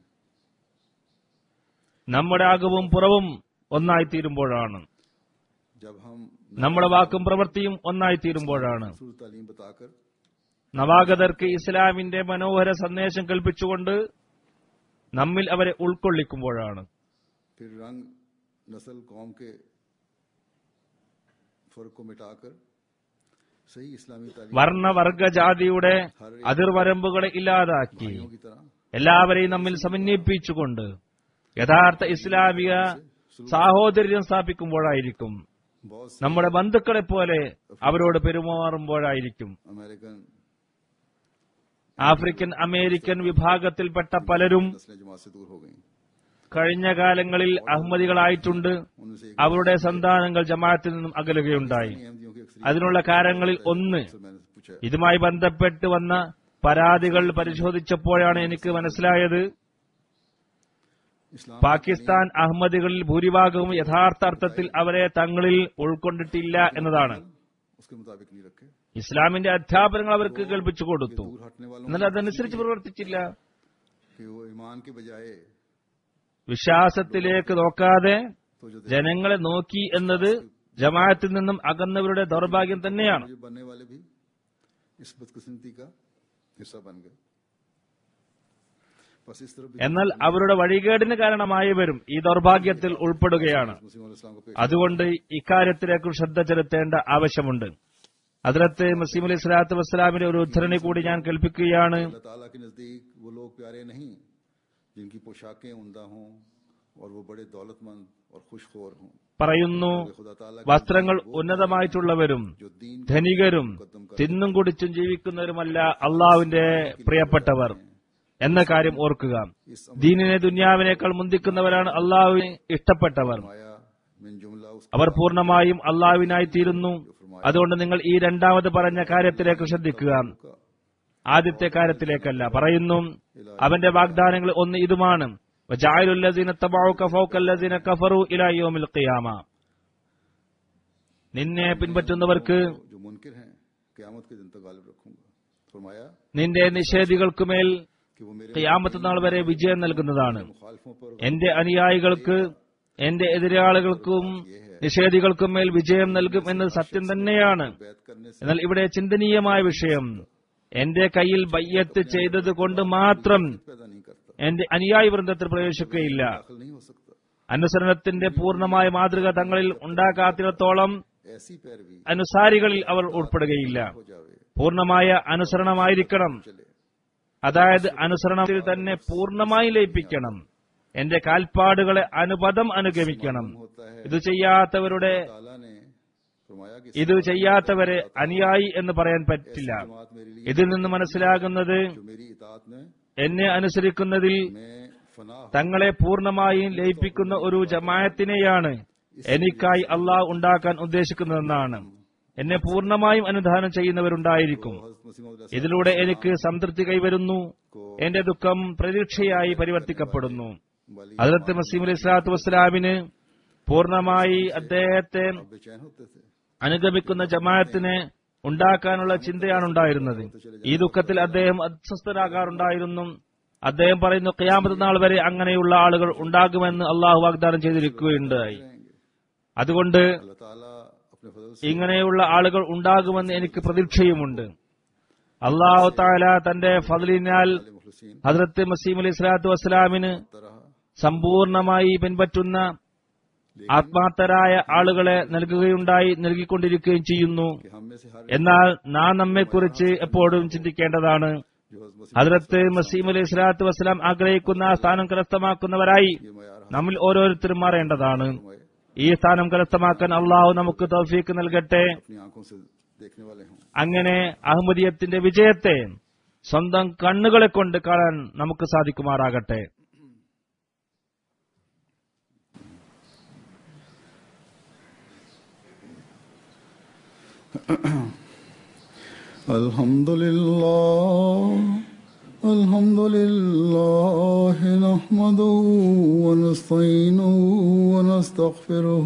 Speaker 2: നമ്മുടെ അകവും പുറവും ഒന്നായി തീരുമ്പോഴാണ്
Speaker 1: जब हम
Speaker 2: നമ്മുടെ വാക്കും പ്രവൃത്തിയും ഒന്നായി തീരുമ്പോഴാണ്
Speaker 1: रसूल तालीम बताकर
Speaker 2: നവാഗതർക്ക് ഇസ്ലാമിന്റെ മനോഹര സന്ദേശം കൽപ്പിച്ചുകൊണ്ട് നമ്മിൽ അവരെ ഉൾക്കൊള്ളിക്കുമ്പോഴാണ്
Speaker 1: फिर रंग नस्ल कौम के फर्क को मिटाकर सही इस्लामी तालीम
Speaker 2: വർണ്ണ വർഗ ജാതിയുടെ അതിർവരമ്പുകളെ ഇല്ലാതാക്കി
Speaker 1: की तरह
Speaker 2: എല്ലാവരെയും നമ്മിൽ സമന്വയിപ്പിച്ചുകൊണ്ട് യഥാർത്ഥ ഇസ്ലാമിക സാഹോദര്യം സ്ഥാപിക്കുമ്പോഴായിരിക്കും
Speaker 1: बहुत से
Speaker 2: നമ്മുടെ ബന്ധുക്കളെ പോലെ അവരോട് പെരുമാറുമ്പോഴായിരിക്കും
Speaker 1: अमेरिकन
Speaker 2: ആഫ്രിക്കൻ അമേരിക്കൻ വിഭാഗത്തിൽപ്പെട്ട പലരും
Speaker 1: नस्लें जमात से दूर हो गई
Speaker 2: കഴിഞ്ഞ കാലങ്ങളിൽ അഹമ്മദികളായിട്ടുണ്ട്
Speaker 1: उनमें से एक
Speaker 2: അവരുടെ സന്താനങ്ങൾ ജമാഅത്തിൽ നിന്നും അകലുകയുണ്ടായി
Speaker 1: अहमदियों की अक्सर
Speaker 2: അതിനുള്ള കാരണങ്ങളിൽ ഒന്ന്
Speaker 1: मैंने पूछा
Speaker 2: ഇതുമായി ബന്ധപ്പെട്ട് വന്ന പരാതികൾ പരിശോധിച്ചപ്പോഴാണ് എനിക്ക് മനസ്സിലായത്
Speaker 1: इस्लाम
Speaker 2: പാകിസ്ഥാൻ അഹമ്മദികളിൽ ഭൂരിഭാഗവും യഥാർത്ഥ അർത്ഥത്തിൽ അവരെ തങ്ങളിൽ ഉൾക്കൊണ്ടിട്ടില്ല എന്നതാണ്
Speaker 1: उसके मुताबिक नहीं रखे
Speaker 2: ഇസ്ലാമിന്റെ അധ്യാപനങ്ങൾ അവർക്ക് കേൾപ്പിച്ചു കൊടുത്തു
Speaker 1: दूर हटने वालों
Speaker 2: എന്നാൽ അതനുസരിച്ച് പ്രവർത്തിച്ചില്ല
Speaker 1: कि वो ईमान के बजाय
Speaker 2: വിശ്വാസത്തിലേക്ക് നോക്കാതെ
Speaker 1: तो जो
Speaker 2: ജനങ്ങളെ നോക്കി എന്നത് ജമാഅത്തിൽ നിന്നും അകന്നവരുടെ ദൗർഭാഗ്യം തന്നെയാണ്
Speaker 1: मुझे बनने वाले भी इस बदकिस्मती का हिस्सा बन गए बस इस तरफ भी
Speaker 2: എന്നാൽ അവരുടെ വഴികേടിന് കാരണമായവരും ഈ ദൗർഭാഗ്യത്തിൽ ഉൾപ്പെടുകയാണ്
Speaker 1: मुस्लिम और इस्लाम को पेश
Speaker 2: അതുകൊണ്ട് ഇക്കാര്യത്തിലേക്ക് ശ്രദ്ധ ചെലുത്തേണ്ട ആവശ്യമുണ്ട് അതിലത്ത് മസീം അലി സ്വലാത്തു വസ്സലാമിന്റെ ഒരു ഉദ്ധരണി കൂടി ഞാൻ കേൾപ്പിക്കുകയാണ്
Speaker 1: अल्लाह ताला के नजदीक वो लोग प्यारे नहीं जिनकी पोशाकें उमदा हों और वो बड़े दौलतमंद और खुशखोर हों
Speaker 2: പറയുന്നു
Speaker 1: खुदा ताला के
Speaker 2: വസ്ത്രങ്ങൾ ഉന്നതമായിട്ടുള്ളവരും
Speaker 1: जो दीन
Speaker 2: ധനികരും തിന്നും കുടിച്ചും ജീവിക്കുന്നവരുമല്ല അള്ളാവിന്റെ പ്രിയപ്പെട്ടവർ എന്ന കാര്യം ഓർക്കുക
Speaker 1: इस
Speaker 2: ദീനിനെ ദുന്യാവിനേക്കാൾ മുന്തിക്കുന്നവരാണ് അള്ളാഹുവിന് ഇഷ്ടപ്പെട്ടവർ
Speaker 1: माया मिन जुमला उस
Speaker 2: അവർ പൂർണ്ണമായും അള്ളാഹുവിനായി തീരുന്നു അതുകൊണ്ട് നിങ്ങൾ ഈ രണ്ടാമത് പറഞ്ഞ കാര്യത്തിലേക്ക് ശ്രദ്ധിക്കുക
Speaker 1: का
Speaker 2: ആദ്യത്തെ കാര്യത്തിലേക്കല്ല പറയുന്നു അവന്റെ വാഗ്ദാനങ്ങൾ ഒന്ന് ഇതുമാണ് വജായലുല്ലസീന തബഉക ഫൗകല്ലസീന കഫറു ഇലാ യൗമിൽ ഖിയാമ നിന്നെ പിൻപറ്റുന്നവർക്ക്
Speaker 1: जो मुनकिर हैं क़यामत के दिन तक गालिब रखूंगा फरमाया
Speaker 2: നിന്റെ നിഷേധികൾക്കുമേൽ
Speaker 1: कि वो मेरे
Speaker 2: ഖിയാമത്ത് നാൾ വരെ വിജയം നൽകുന്നതാണ്
Speaker 1: मुखालफों पर
Speaker 2: എന്റെ അനുയായികൾക്ക് എന്റെ എതിരാളികൾക്കും നിഷേധികൾക്കും മേൽ വിജയം നൽകും എന്നത് സത്യം തന്നെയാണ്
Speaker 1: बैत करने से
Speaker 2: എന്നാൽ ഇവിടെ ചിന്തനീയമായ വിഷയം എന്റെ കയ്യിൽ ബയ്യത്ത് ചെയ്തത് കൊണ്ട് മാത്രം
Speaker 1: पैदा नहीं करता
Speaker 2: എന്റെ അനുയായി വൃന്ദത്തിൽ പ്രവേശിക്കുകയില്ല
Speaker 1: दाखिल नहीं हो सकता
Speaker 2: അനുസരണത്തിന്റെ പൂർണ്ണമായ മാതൃക തങ്ങളിൽ ഉണ്ടാക്കാത്തിടത്തോളം
Speaker 1: ऐसी पैरवी
Speaker 2: അനുസാരികളിൽ അവർ ഉൾപ്പെടുകയില്ല
Speaker 1: हो जावे
Speaker 2: പൂർണ്ണമായ അനുസരണമായിരിക്കണം
Speaker 1: चले
Speaker 2: അതായത് അനുസരണത്തിൽ തന്നെ പൂർണ്ണമായി ലയിപ്പിക്കണം എന്റെ കാൽപ്പാടുകളെ അനുപദം അനുഗമിക്കണം
Speaker 1: होता है
Speaker 2: ഇത് ചെയ്യാത്തവരുടെ
Speaker 1: ताला ने फरमाया कि
Speaker 2: ഇത് ചെയ്യാത്തവരെ അനുയായി എന്ന് പറയാൻ പറ്റില്ല
Speaker 1: जमात मेरे लिए
Speaker 2: ഇതിൽ നിന്ന് മനസ്സിലാകുന്നത്
Speaker 1: जो मेरी इतात में
Speaker 2: എന്നെ അനുസരിക്കുന്നതിൽ
Speaker 1: मैं फना
Speaker 2: തങ്ങളെ പൂർണ്ണമായും ലയിപ്പിക്കുന്ന ഒരു ജമായത്തിനെയാണ് എനിക്കായി അള്ളാഹ് ഉണ്ടാക്കാൻ ഉദ്ദേശിക്കുന്നതെന്നാണ് എന്നെ പൂർണ്ണമായും അനുധാനം ചെയ്യുന്നവരുണ്ടായിരിക്കും
Speaker 1: हज़रत मसीह मौद
Speaker 2: ഇതിലൂടെ എനിക്ക് സംതൃപ്തി കൈവരുന്നു എന്റെ ദുഃഖം പ്രതീക്ഷയായി പരിവർത്തിക്കപ്പെടുന്നു
Speaker 1: वाली
Speaker 2: അതിർത്ത് മസീം അലി സ്വലാത്തു വസ്സലാമിന് പൂർണ്ണമായി അദ്ദേഹത്തെ
Speaker 1: बेचैन होते थे
Speaker 2: അനുഗമിക്കുന്ന ജമാഅത്തിനെ ഉണ്ടാക്കാനുള്ള ചിന്തയാണ് ഉണ്ടായിരുന്നത് ഈ ദുഃഖത്തിൽ അദ്ദേഹം അസ്വസ്ഥരാകാറുണ്ടായിരുന്നു അദ്ദേഹം പറയുന്നു ഖിയാമത്ത് നാൾ വരെ അങ്ങനെയുള്ള ആളുകൾ ഉണ്ടാകുമെന്ന് അള്ളാഹു വാഗ്ദാനം ചെയ്തിരിക്കുകയുണ്ടായി അതുകൊണ്ട്
Speaker 1: अल्लाह ताला अपने फजल से
Speaker 2: ഇങ്ങനെയുള്ള ആളുകൾ ഉണ്ടാകുമെന്ന് എനിക്ക് പ്രതീക്ഷയുമുണ്ട് അള്ളാഹു താല തന്റെ ഫضലിനാൽ
Speaker 1: मुखलसीन
Speaker 2: ഹദ്രത്ത് മസീം അലി സ്വലാത്തു വസ്സലാമിന്
Speaker 1: तरह
Speaker 2: സമ്പൂർണമായി പിൻപറ്റുന്ന ആത്മാർത്ഥരായ ആളുകളെ നൽകുകയുണ്ടായി നൽകിക്കൊണ്ടിരിക്കുകയും ചെയ്യുന്നു
Speaker 1: कि हम में से हर
Speaker 2: എന്നാൽ നാം നമ്മെക്കുറിച്ച് എപ്പോഴും ചിന്തിക്കേണ്ടതാണ്
Speaker 1: जो हज़रत मसीह
Speaker 2: ഹദ്രത്ത് മസീം അലി സ്വലാത്തു വസ്സലാം ആഗ്രഹിക്കുന്ന ആ സ്ഥാനം കരസ്ഥമാക്കുന്നവരായി
Speaker 1: ये मैार
Speaker 2: നമ്മിൽ ഓരോരുത്തരും മാറേണ്ടതാണ്
Speaker 1: फरमाए
Speaker 2: ഈ സ്ഥാനം കരസ്ഥമാക്കാൻ അള്ളാഹു നമുക്ക് തൗഫീക്ക് നൽകട്ടെ
Speaker 1: अपनी आंखों से देखने वाले हों
Speaker 2: അങ്ങനെ അഹമ്മദിയത്തിന്റെ വിജയത്തെ സ്വന്തം കണ്ണുകളെ കൊണ്ട് കാണാൻ നമുക്ക് സാധിക്കുമാറാകട്ടെ
Speaker 1: الحمد لله الحمد لله نحمده ونستعينه ونستغفره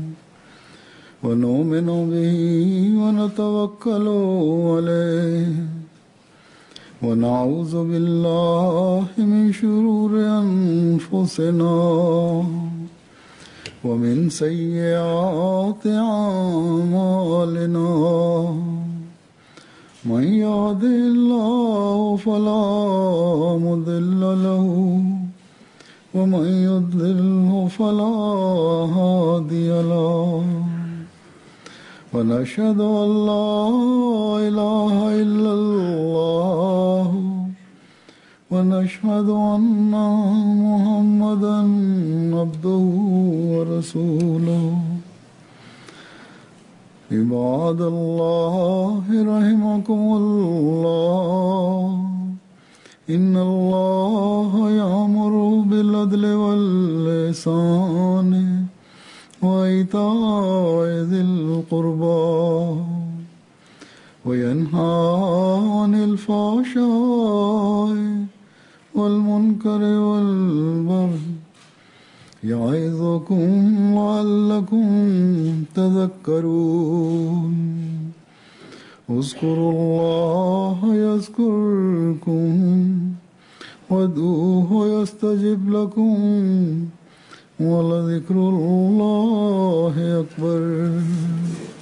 Speaker 1: ونؤمن به ونتوكل عليه ونعوذ بالله من شرور أنفسنا ومن سيئات أعمالنا من يهده الله فلا مضل له ومن يضلله فلا هادي له ونشهد أن لا إله إلا الله ونشهد أن محمدا عبده ورسوله عباد الله رحمكم الله إن الله يأمر بالعدل واللسان وإيتاء ذي القربى وينهى عن الفحشاء والمنكر والبغي يعظكم لعلكم تذكرون اذكروا الله يذكركم وادعوه يستجب لكم ولذكر الله أكبر